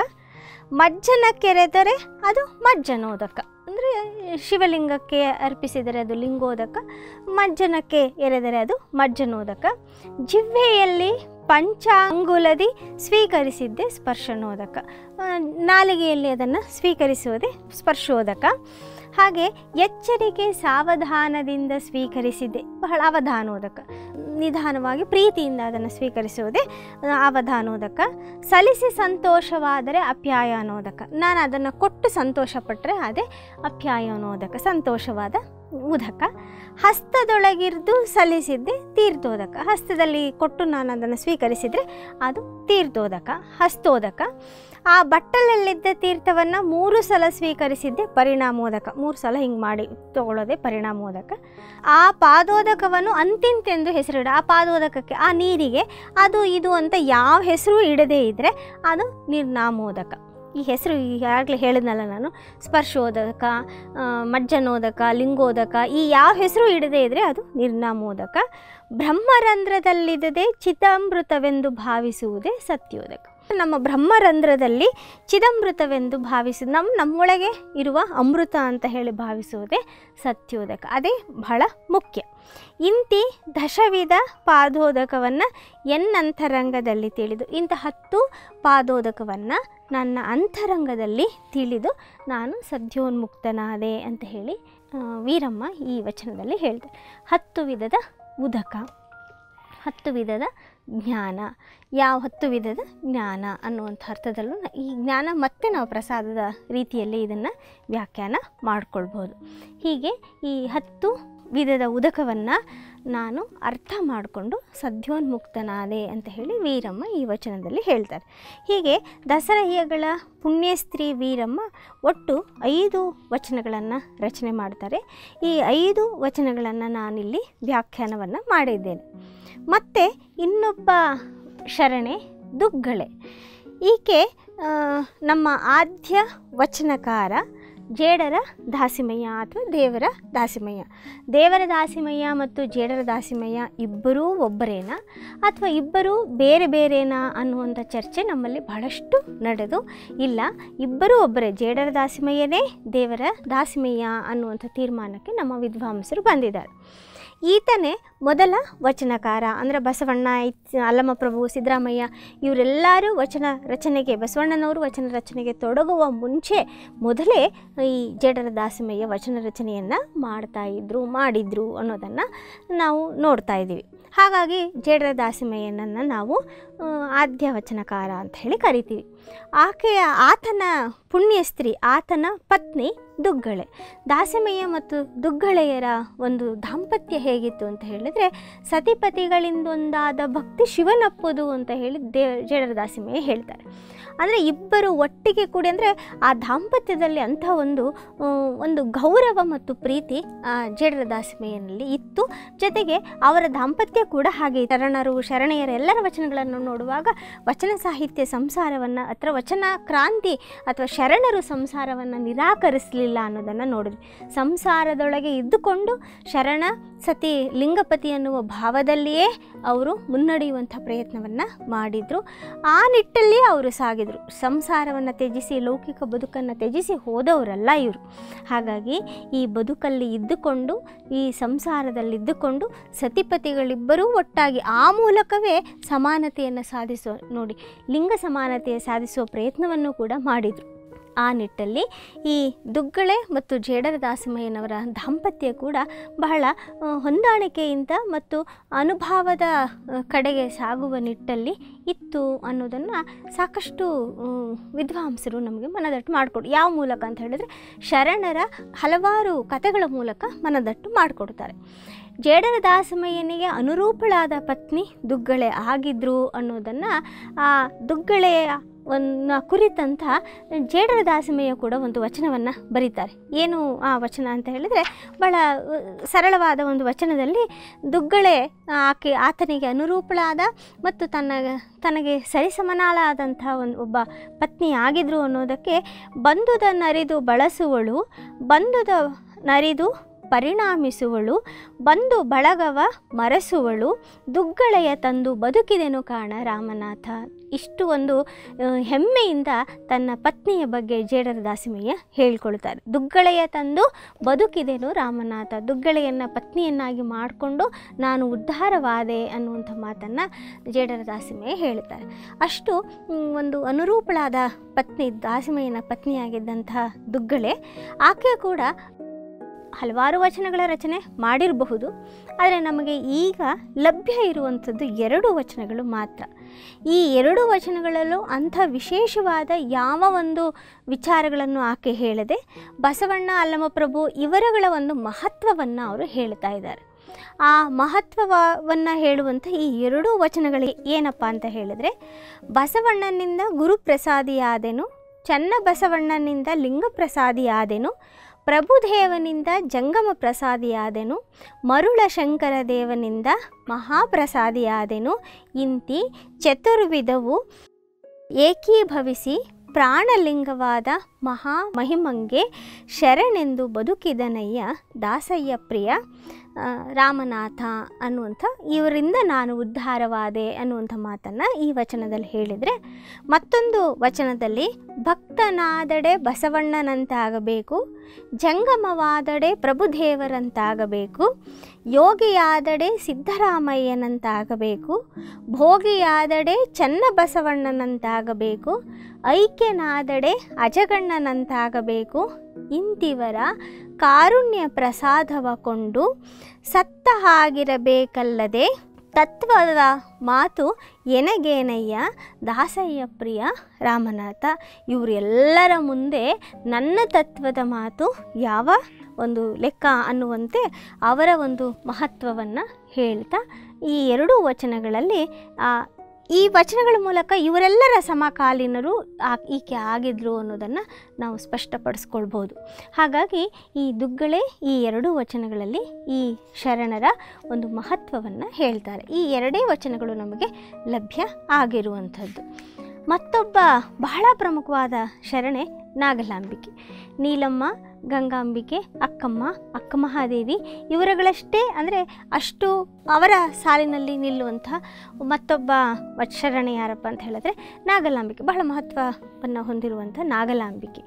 ಮಜ್ಜನ ಕೆರೆದರೆ ಅದು ಮಜ್ಜನೋದಕ ಅಂದರೆ ಶಿವಲಿಂಗಕ್ಕೆ ಅರ್ಪಿಸಿದರೆ ಅದು ಲಿಂಗೋದಕ ಮಜ್ಜನಕ್ಕೆ ಎರೆದರೆ ಅದು ಮಜ್ಜನೋದಕ ಜಿಹ್ವೆಯಲ್ಲಿ ಪಂಚಾಂಗುಲದಿ ಸ್ವೀಕರಿಸಿದ್ದೆ ಸ್ಪರ್ಶನೋದಕ ಆ, ನಾಲಿಗೆಯಲ್ಲಿ ಅದನ್ನು ಸ್ವೀಕರಿಸುವುದೇ ಸ್ಪರ್ಶೋದಕ ಹಾಗೆ ಎಚ್ಚರಿಕೆ ಸಾವಧಾನದಿಂದ ಸ್ವೀಕರಿಸಿದ್ದೆ ಬಹಳ ಅವಧಾನೋದಕ ನಿಧಾನವಾಗಿ ಪ್ರೀತಿಯಿಂದ ಅದನ್ನು ಸ್ವೀಕರಿಸುವುದೇ ಆ, ಅವಧಾನೋದಕ ಸಲಿಸಿ ಸಂತೋಷವಾದರೆ ಅಪ್ಯಾಯನೋದಕ ನಾನು ಅದನ್ನು ಕೊಟ್ಟು ಸಂತೋಷಪಟ್ಟರೆ ಅದೇ ಅಪ್ಯಾಯನೋದಕ ಸಂತೋಷವಾದ ಉದಕ ಹಸ್ತದೊಳಗಿರ್ದು ಸಲ್ಲಿಸಿದ್ದೆ ತೀರ್ಥೋದಕ ಹಸ್ತದಲ್ಲಿ ಕೊಟ್ಟು ನಾನು ಅದನ್ನು ಸ್ವೀಕರಿಸಿದರೆ ಅದು ತೀರ್ಥೋದಕ ಹಸ್ತೋದಕ ಆ ಬಟ್ಟಲಲ್ಲಿದ್ದ ತೀರ್ಥವನ್ನು ಮೂರು ಸಲ ಸ್ವೀಕರಿಸಿದ್ದೆ ಪರಿಣಾಮೋದಕ ಮೂರು ಸಲ ಹಿಂಗೆ ಮಾಡಿ ತಗೊಳ್ಳೋದೇ ಪರಿಣಾಮೋದಕ ಆ ಪಾದೋದಕವನ್ನು ಅಂತಿಂತೆಂದು ಹೆಸರಿಡ ಆ ಪಾದೋದಕಕ್ಕೆ ಆ ನೀರಿಗೆ ಅದು ಇದು ಅಂತ ಯಾವ ಹೆಸರು ಇಡದೇ ಇದ್ದರೆ ಅದು ನಿರ್ನಾಮೋದಕ ಈ ಹೆಸರು ಈಗಾಗಲೇ ಹೇಳಿದ್ನಲ್ಲ ನಾನು ಸ್ಪರ್ಶೋದಕ ಆ, ಮಜ್ಜನೋದಕ ಲಿಂಗೋದಕ ಈ ಯಾವ ಹೆಸರು ಇಡದೇ ಇದ್ದರೆ ಅದು ನಿರ್ನಾಮೋದಕ ಬ್ರಹ್ಮರಂಧ್ರದಲ್ಲಿದ್ದದೆ ಚಿತಾಮೃತವೆಂದು ಭಾವಿಸುವುದೇ ಸತ್ಯೋದಕ ನಮ್ಮ ಬ್ರಹ್ಮರಂಧ್ರದಲ್ಲಿ ಚಿದಂಬೃತವೆಂದು ಭಾವಿಸಿ ನಮ್ಮ ನಮ್ಮೊಳಗೆ ಇರುವ ಅಮೃತ ಅಂತ ಹೇಳಿ ಭಾವಿಸುವುದೇ ಸತ್ಯೋದಕ ಅದೇ ಬಹಳ ಮುಖ್ಯ ಇಂತಿ ದಶವಿಧ ಪಾದೋದಕವನ್ನು ಎನ್ನಂತರಂಗದಲ್ಲಿ ತಿಳಿದು ಇಂಥ ಹತ್ತು ಪಾದೋದಕವನ್ನು ನನ್ನ ಅಂತರಂಗದಲ್ಲಿ ತಿಳಿದು ನಾನು ಸದ್ಯೋನ್ಮುಕ್ತನಾದೆ ಅಂತ ಹೇಳಿ ಆ, ವೀರಮ್ಮ ಈ ವಚನದಲ್ಲಿ ಹೇಳ್ತಾರೆ ಹತ್ತು ವಿಧದ ಉದಕ ಹತ್ತು ವಿಧದ ಜ್ಞಾನ ಯಾವ ಹತ್ತು ವಿಧದ ಜ್ಞಾನ ಅನ್ನುವಂಥ ಅರ್ಥದಲ್ಲೂ ನ- ಈ ಜ್ಞಾನ ಮತ್ತೆ ನಾವು ಪ್ರಸಾದದ ರೀತಿಯಲ್ಲಿ ಇದನ್ನು ವ್ಯಾಖ್ಯಾನ ಮಾಡಿಕೊಳ್ಬೋದು ಹೀಗೆ ಈ ಹತ್ತು ವಿಧದ ಉದಕವನ್ನು ನಾನು ಅರ್ಥ ಮಾಡಿಕೊಂಡು ಸದ್ಯೋನ್ಮುಕ್ತನಾದೆ ಅಂತ ಹೇಳಿ ವೀರಮ್ಮ ಈ ವಚನದಲ್ಲಿ ಹೇಳ್ತಾರೆ ಹೀಗೆ ದಸರಯ್ಯಗಳ ಪುಣ್ಯಸ್ತ್ರೀ ವೀರಮ್ಮ ಒಟ್ಟು ಐದು ವಚನಗಳನ್ನು ರಚನೆ ಮಾಡ್ತಾರೆ ಈ ಐದು ವಚನಗಳನ್ನು ನಾನಿಲ್ಲಿ ವ್ಯಾಖ್ಯಾನವನ್ನು ಮಾಡಿದ್ದೇನೆ ಮತ್ತು ಇನ್ನೊಬ್ಬ ಶರಣೆ ದುಗ್ಗಳೆ ಈಕೆ ಆ, ನಮ್ಮ ಆದ್ಯ ವಚನಕಾರ ಜೇಡರ ದಾಸಿಮಯ್ಯ ಅಥವಾ ದೇವರ ದಾಸಿಮಯ್ಯ ದೇವರ ದಾಸಿಮಯ್ಯ ಮತ್ತು ಜೇಡರ ದಾಸಿಮಯ್ಯ ಇಬ್ಬರೂ ಒಬ್ಬರೇನಾ ಅಥವಾ ಇಬ್ಬರೂ ಬೇರೆ ಬೇರೆನಾ ಅನ್ನುವಂಥ ಚರ್ಚೆ ನಮ್ಮಲ್ಲಿ ಬಹಳಷ್ಟು ನಡೆದು ಇಲ್ಲ ಇಬ್ಬರೂ ಒಬ್ಬರೇ ಜೇಡರ ದಾಸಿಮಯ್ಯನೇ ದೇವರ ದಾಸಿಮಯ್ಯ ಅನ್ನುವಂಥ ತೀರ್ಮಾನಕ್ಕೆ ನಮ್ಮ ವಿದ್ವಾಂಸರು ಬಂದಿದ್ದಾರೆ ಈತನೇ ಮೊದಲ ವಚನಕಾರ ಅಂದರೆ ಬಸವಣ್ಣ ಇತ್- ಅಲ್ಲಮಪ್ರಭು ಸಿದ್ದರಾಮಯ್ಯ ಇವರೆಲ್ಲರೂ ವಚನ ರಚನೆಗೆ ಬಸವಣ್ಣನವರು ವಚನ ರಚನೆಗೆ ತೊಡಗುವ ಮುಂಚೆ ಮೊದಲೇ ಈ ಜೇಡರ ದಾಸಿಮಯ್ಯ ವಚನ ರಚನೆಯನ್ನು ಮಾಡ್ತಾ ಇದ್ರು ಮಾಡಿದ್ರು ಅನ್ನೋದನ್ನು ನಾವು ನೋಡ್ತಾ ಇದ್ದೀವಿ ಹಾಗಾಗಿ ಜೇಡರ ದಾಸಿಮಯ್ಯನನ್ನು ನಾವು ಆ, ಆದ್ಯ ವಚನಕಾರ ಅಂತ ಹೇಳಿ ಕರಿತೀವಿ ಆಕೆಯ ಆತನ ಪುಣ್ಯಸ್ತ್ರೀ ಆತನ ಪತ್ನಿ ದುಗ್ಗಳೆ ದಾಸಿಮಯ್ಯ ಮತ್ತು ದುಗ್ಗಳೆಯರ ಒಂದು ದಾಂಪತ್ಯ ಹೇಗಿತ್ತು ಅಂತ ಹೇಳಿದರೆ ಸತಿಪತಿಗಳಿಂದೊಂದಾದ ಭಕ್ತಿ ಶಿವನಪ್ಪುದು ಅಂತ ಹೇಳಿ ದೇ ಜೇಡರ ದಾಸಿಮಯ್ಯ ಹೇಳ್ತಾರೆ ಅಂದರೆ ಇಬ್ಬರು ಒಟ್ಟಿಗೆ ಕೂಡಿ ಅಂದರೆ ಆ ದಾಂಪತ್ಯದಲ್ಲಿ ಅಂಥ ಒಂದು ಆ, ಒಂದು ಗೌರವ ಮತ್ತು ಪ್ರೀತಿ ಆ ಜೇಡರ ದಾಸಿಮಯ್ಯನಲ್ಲಿ ಇತ್ತು ಜೊತೆಗೆ ಅವರ ದಾಂಪತ್ಯ ಕೂಡ ಹಾಗೆ ಶರಣರು ಶರಣೆಯರ ಎಲ್ಲರ ವಚನಗಳನ್ನು ನೋಡುವಾಗ ವಚನ ಸಾಹಿತ್ಯ ಸಂಸಾರವನ್ನು ಅಥವಾ ವಚನ ಕ್ರಾಂತಿ ಅಥವಾ ಶರಣರು ಸಂಸಾರವನ್ನು ನಿರಾಕರಿಸಲಿಲ್ಲ ಅನ್ನೋದನ್ನು ನೋಡಿದ್ವಿ ಸಂಸಾರದೊಳಗೆ ಇದ್ದುಕೊಂಡು ಶರಣ ಸತಿ ಲಿಂಗಪತಿ ಅನ್ನುವ ಭಾವದಲ್ಲಿಯೇ ಅವರು ಮುನ್ನಡೆಯುವಂಥ ಪ್ರಯತ್ನವನ್ನು ಮಾಡಿದರು ಆ ನಿಟ್ಟಲ್ಲಿ ಅವರು ಸಾಗಿದರು ಸಂಸಾರವನ್ನು ತ್ಯಜಿಸಿ ಲೌಕಿಕ ಬದುಕನ್ನು ತ್ಯಜಿಸಿ ಹೋದವರಲ್ಲ ಇವರು ಹಾಗಾಗಿ ಈ ಬದುಕಲ್ಲಿ ಇದ್ದುಕೊಂಡು ಈ ಸಂಸಾರದಲ್ಲಿದ್ದುಕೊಂಡು ಸತಿಪತಿಗಳಿಬ್ಬರೂ ಒಟ್ಟಾಗಿ ಆ ಮೂಲಕವೇ ಸಮಾನತೆಯನ್ನು ಸಾಧಿಸೋ ನೋಡಿ ಲಿಂಗ ಸಮಾನತೆ ಸಾಧಿಸುವ ಪ್ರಯತ್ನವನ್ನು ಕೂಡ ಮಾಡಿದರು ಆ ನಿಟ್ಟಲ್ಲಿ ಈ ದುಗ್ಗಳೆ ಮತ್ತು ಜೇಡರ ದಾಸಮಯ್ಯನವರ ದಾಂಪತ್ಯ ಕೂಡ ಬಹಳ ಆ, ಹೊಂದಾಣಿಕೆಯಿಂದ ಮತ್ತು ಅನುಭವದ ಆ, ಕಡೆಗೆ ಸಾಗುವ ನಿಟ್ಟಲ್ಲಿ ಇತ್ತು ಅನ್ನೋದನ್ನು ಸಾಕಷ್ಟು ಮ್, ವಿದ್ವಾಂಸರು ನಮಗೆ ಮನದಟ್ಟು ಮಾಡಿಕೊಡು ಯಾವ ಮೂಲಕ ಅಂತ ಹೇಳಿದ್ರೆ ಶರಣರ ಹಲವಾರು ಕಥೆಗಳ ಮೂಲಕ ಮನದಟ್ಟು ಮಾಡಿಕೊಡ್ತಾರೆ ಜೇಡರ ದಾಸಮಯ್ಯನಿಗೆ ಅನುರೂಪಳಾದ ಪತ್ನಿ ದುಗ್ಗಳೆ ಆಗಿದ್ರು ಅನ್ನೋದನ್ನು ಆ ದುಗ್ಗಳೆಯ ಒಂದು ಕುರಿತಂಥ ಜೇಡರ ದಾಸಮಯ್ಯ ಕೂಡ ಒಂದು ವಚನವನ್ನು ಬರೀತಾರೆ ಏನು ಆ ವಚನ ಅಂತ ಹೇಳಿದರೆ ಭಾಳ ಅಹ್, ಸರಳವಾದ ಒಂದು ವಚನದಲ್ಲಿ ದುಗ್ಗಳೆ ಆಕೆ ಆತನಿಗೆ ಅನುರೂಪಳಾದ ಮತ್ತು ತನ್ನ ತನಗೆ ಸರಿಸಮನಾಳಾದಂಥ ಒಂದು ಒಬ್ಬ ಪತ್ನಿ ಆಗಿದ್ರು ಅನ್ನೋದಕ್ಕೆ ಬಂದುದ ನರಿದು ಬಳಸುವಳು ಬಂದುದ ನರಿದು ಪರಿಣಾಮಿಸುವಳು ಬಂದು ಬಳಗವ ಮರೆಸುವಳು ದುಗ್ಗಳೆಯ ತಂದು ಬದುಕಿದೆನು ಕಾಣ ರಾಮನಾಥ ಇಷ್ಟು ಒಂದು ಆ, ಹೆಮ್ಮೆಯಿಂದ ತನ್ನ ಪತ್ನಿಯ ಬಗ್ಗೆ ಜೇಡರ ದಾಸಿಮಯ್ಯ ಹೇಳ್ಕೊಳ್ತಾರೆ ದುಗ್ಗಳೆಯ ತಂದು ಬದುಕಿದೆನು ರಾಮನಾಥ ದುಗ್ಗಳೆಯನ್ನು ಪತ್ನಿಯನ್ನಾಗಿ ಮಾಡಿಕೊಂಡು ನಾನು ಉದ್ಧಾರವಾದೆ ಅನ್ನುವಂಥ ಮಾತನ್ನು ಜೇಡರ ದಾಸಿಮಯ್ಯ ಹೇಳ್ತಾರೆ ಅಷ್ಟು ಮ್, ಒಂದು ಅನುರೂಪಳಾದ ಪತ್ನಿ ದಾಸಿಮಯ್ಯನ ಪತ್ನಿಯಾಗಿದ್ದಂಥ ದುಗ್ಗಳೆ ಆಕೆ ಕೂಡ ಹಲವಾರು ವಚನಗಳ ರಚನೆ ಮಾಡಿರಬಹುದು ಆದರೆ ನಮಗೆ ಈಗ ಲಭ್ಯ ಇರುವಂಥದ್ದು ಎರಡು ವಚನಗಳು ಮಾತ್ರ ಈ ಎರಡು ವಚನಗಳಲ್ಲೂ ಅಂಥ ವಿಶೇಷವಾದ ಯಾವ ಒಂದು ವಿಚಾರಗಳನ್ನು ಆಕೆ ಹೇಳದೆ ಬಸವಣ್ಣ ಅಲ್ಲಮಪ್ರಭು ಇವರುಗಳ ಒಂದು ಮಹತ್ವವನ್ನು ಅವರು ಹೇಳ್ತಾ ಇದ್ದಾರೆ ಆ ಮಹತ್ವವನ್ನು ಹೇಳುವಂಥ ಈ ಎರಡೂ ವಚನಗಳು ಏನಪ್ಪ ಅಂತ ಹೇಳಿದರೆ ಬಸವಣ್ಣನಿಂದ ಗುರುಪ್ರಸಾದಿಯಾದೆನು ಚನ್ನ ಬಸವಣ್ಣನಿಂದ ಲಿಂಗಪ್ರಸಾದಿಯಾದೆನು ಪ್ರಭುದೇವನಿಂದ ಜಂಗಮ ಪ್ರಸಾದಿಯಾದೆನು ಮರುಳ ಶಂಕರ ದೇವನಿಂದ ಮಹಾಪ್ರಸಾದಿಯಾದೆನು ಇಂತಿ ಚತುರ್ವಿಧವು ಏಕೀಭವಿಸಿ ಪ್ರಾಣಲಿಂಗವಾದ ಮಹಾ ಮಹಿಮಂಗೆ ಶರಣೆಂದು ಬದುಕಿದನಯ್ಯ ದಾಸಯ್ಯ ಪ್ರಿಯ ಆ, ರಾಮನಾಥ ಅನ್ನುವಂಥ ಇವರಿಂದ ನಾನು ಉದ್ಧಾರವಾದೆ ಅನ್ನುವಂಥ ಮಾತನ್ನು ಈ ವಚನದಲ್ಲಿ ಹೇಳಿದರೆ ಮತ್ತೊಂದು ವಚನದಲ್ಲಿ ಭಕ್ತನಾದಡೆ ಬಸವಣ್ಣನಂತಾಗಬೇಕು ಜಂಗಮವಾದಡೆ ಪ್ರಭುದೇವರಂತಾಗಬೇಕು ಯೋಗಿಯಾದಡೆ ಸಿದ್ದರಾಮಯ್ಯನಂತಾಗಬೇಕು ಭೋಗಿಯಾದಡೆ ಚನ್ನಬಸವಣ್ಣನಂತಾಗಬೇಕು ಐಕ್ಯನಾದಡೆ ಅಜಗಣ್ಣನಂತಾಗಬೇಕು ಇಂತಿವರ ಕಾರುಣ್ಯ ಪ್ರಸಾದವ ಕೊಂಡು ಸತ್ತ ಹಾಗಿರಬೇಕಲ್ಲದೆ ತತ್ವದ ಮಾತು ಎನಗೇನಯ್ಯ ದಾಸಯ್ಯ ಪ್ರಿಯ ರಾಮನಾಥ ಇವರೆಲ್ಲರ ಮುಂದೆ ನನ್ನ ತತ್ವದ ಮಾತು ಯಾವ ಒಂದು ಲೆಕ್ಕ ಅನ್ನುವಂತೆ ಅವರ ಒಂದು ಮಹತ್ವವನ್ನು ಹೇಳ್ತಾ ಈ ಎರಡೂ ವಚನಗಳಲ್ಲಿ ಆ, ಈ ವಚನಗಳ ಮೂಲಕ ಇವರೆಲ್ಲರ ಸಮಕಾಲೀನರು ಆ- ಈಕೆ ಆಗಿದ್ರು ಅನ್ನೋದನ್ನು ನಾವು ಸ್ಪಷ್ಟಪಡಿಸ್ಕೊಳ್ಬೋದು ಹಾಗಾಗಿ ಈ ದುಗ್ಗಳೆ ಈ ಎರಡೂ ವಚನಗಳಲ್ಲಿ ಈ ಶರಣರ ಒಂದು ಮಹತ್ವವನ್ನು ಹೇಳ್ತಾರೆ ಈ ಎರಡೇ ವಚನಗಳು ನಮಗೆ ಲಭ್ಯ ಆಗಿರುವಂಥದ್ದು ಮತ್ತೊಬ್ಬ ಬಹಳ ಪ್ರಮುಖವಾದ ಶರಣೆ ನಾಗಲಾಂಬಿಕೆ ನೀಲಮ್ಮ ಗಂಗಾಂಬಿಕೆ ಅಕ್ಕಮ್ಮ ಅಕ್ಕ ಮಹಾದೇವಿ ಇವರುಗಳಷ್ಟೇ ಅಂದರೆ ಅಷ್ಟು ಅವರ ಸಾಲಿನಲ್ಲಿ ನಿಲ್ಲುವಂಥ ಮತ್ತೊಬ್ಬ ವ- ಶರಣೆ ಯಾರಪ್ಪ ಅಂತ ಹೇಳಿದ್ರೆ ನಾಗಲಾಂಬಿಕೆ ಬಹಳ ಮಹತ್ವವನ್ನು ಹೊಂದಿರುವಂಥ ನಾಗಲಾಂಬಿಕೆ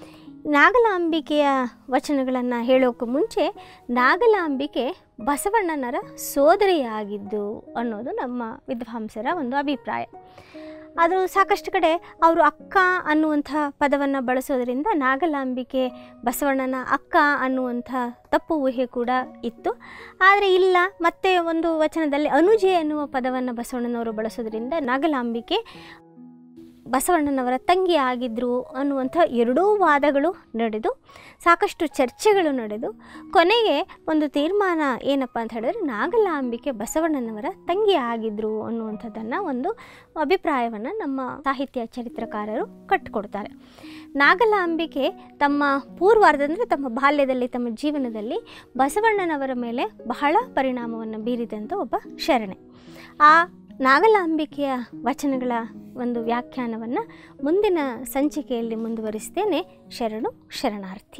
ನಾಗಲಾಂಬಿಕೆಯ ವಚನಗಳನ್ನು ಹೇಳೋಕ್ಕೂ ಮುಂಚೆ ನಾಗಲಾಂಬಿಕೆ ಬಸವಣ್ಣನರ ಸೋದರಿಯಾಗಿದ್ದು ಅನ್ನೋದು ನಮ್ಮ ವಿದ್ವಾಂಸರ ಒಂದು ಅಭಿಪ್ರಾಯ ಅದು ಸಾಕಷ್ಟು ಕಡೆ ಅವರು ಅಕ್ಕ ಅನ್ನುವಂಥ ಪದವನ್ನು ಬಳಸೋದರಿಂದ ನಾಗಲಾಂಬಿಕೆ ಬಸವಣ್ಣನ ಅಕ್ಕ ಅನ್ನುವಂಥ ತಪ್ಪು ಊಹೆ ಕೂಡ ಇತ್ತು ಆದರೆ ಇಲ್ಲ ಮತ್ತೆ ಒಂದು ವಚನದಲ್ಲಿ ಅನುಜೆ ಅನ್ನುವ ಪದವನ್ನು ಬಸವಣ್ಣನವರು ಬಳಸೋದ್ರಿಂದ ನಾಗಲಾಂಬಿಕೆ ಬಸವಣ್ಣನವರ ತಂಗಿ ಆಗಿದ್ದರು ಅನ್ನುವಂಥ ಎರಡೂ ವಾದಗಳು ನಡೆದು ಸಾಕಷ್ಟು ಚರ್ಚೆಗಳು ನಡೆದು ಕೊನೆಗೆ ಒಂದು ತೀರ್ಮಾನ ಏನಪ್ಪ ಅಂತ ಹೇಳಿದ್ರೆ ನಾಗಲಾಂಬಿಕೆ ಬಸವಣ್ಣನವರ ತಂಗಿ ಆಗಿದ್ದರು ಅನ್ನುವಂಥದ್ದನ್ನು ಒಂದು ಅಭಿಪ್ರಾಯವನ್ನು ನಮ್ಮ ಸಾಹಿತ್ಯ ಚರಿತ್ರಕಾರರು ಕಟ್ಟಿಕೊಡ್ತಾರೆ ನಾಗಲಾಂಬಿಕೆ ತಮ್ಮ ಪೂರ್ವಾರ್ಧ ಅಂದರೆ ತಮ್ಮ ಬಾಲ್ಯದಲ್ಲಿ ತಮ್ಮ ಜೀವನದಲ್ಲಿ ಬಸವಣ್ಣನವರ ಮೇಲೆ ಬಹಳ ಪರಿಣಾಮವನ್ನು ಬೀರಿದಂಥ ಒಬ್ಬ ಶರಣೆ ಆ ನಾಗಲಾಂಬಿಕೆಯ ವಚನಗಳ ಒಂದು ವ್ಯಾಖ್ಯಾನವನ್ನು ಮುಂದಿನ ಸಂಚಿಕೆಯಲ್ಲಿ ಮುಂದುವರಿಸ್ತೇನೆ ಶರಣು ಶರಣಾರ್ಥಿ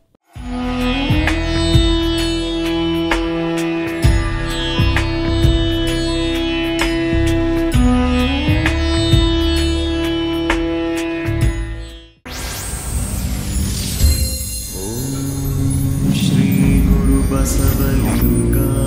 श्रीगुरुबसवलिङ्गा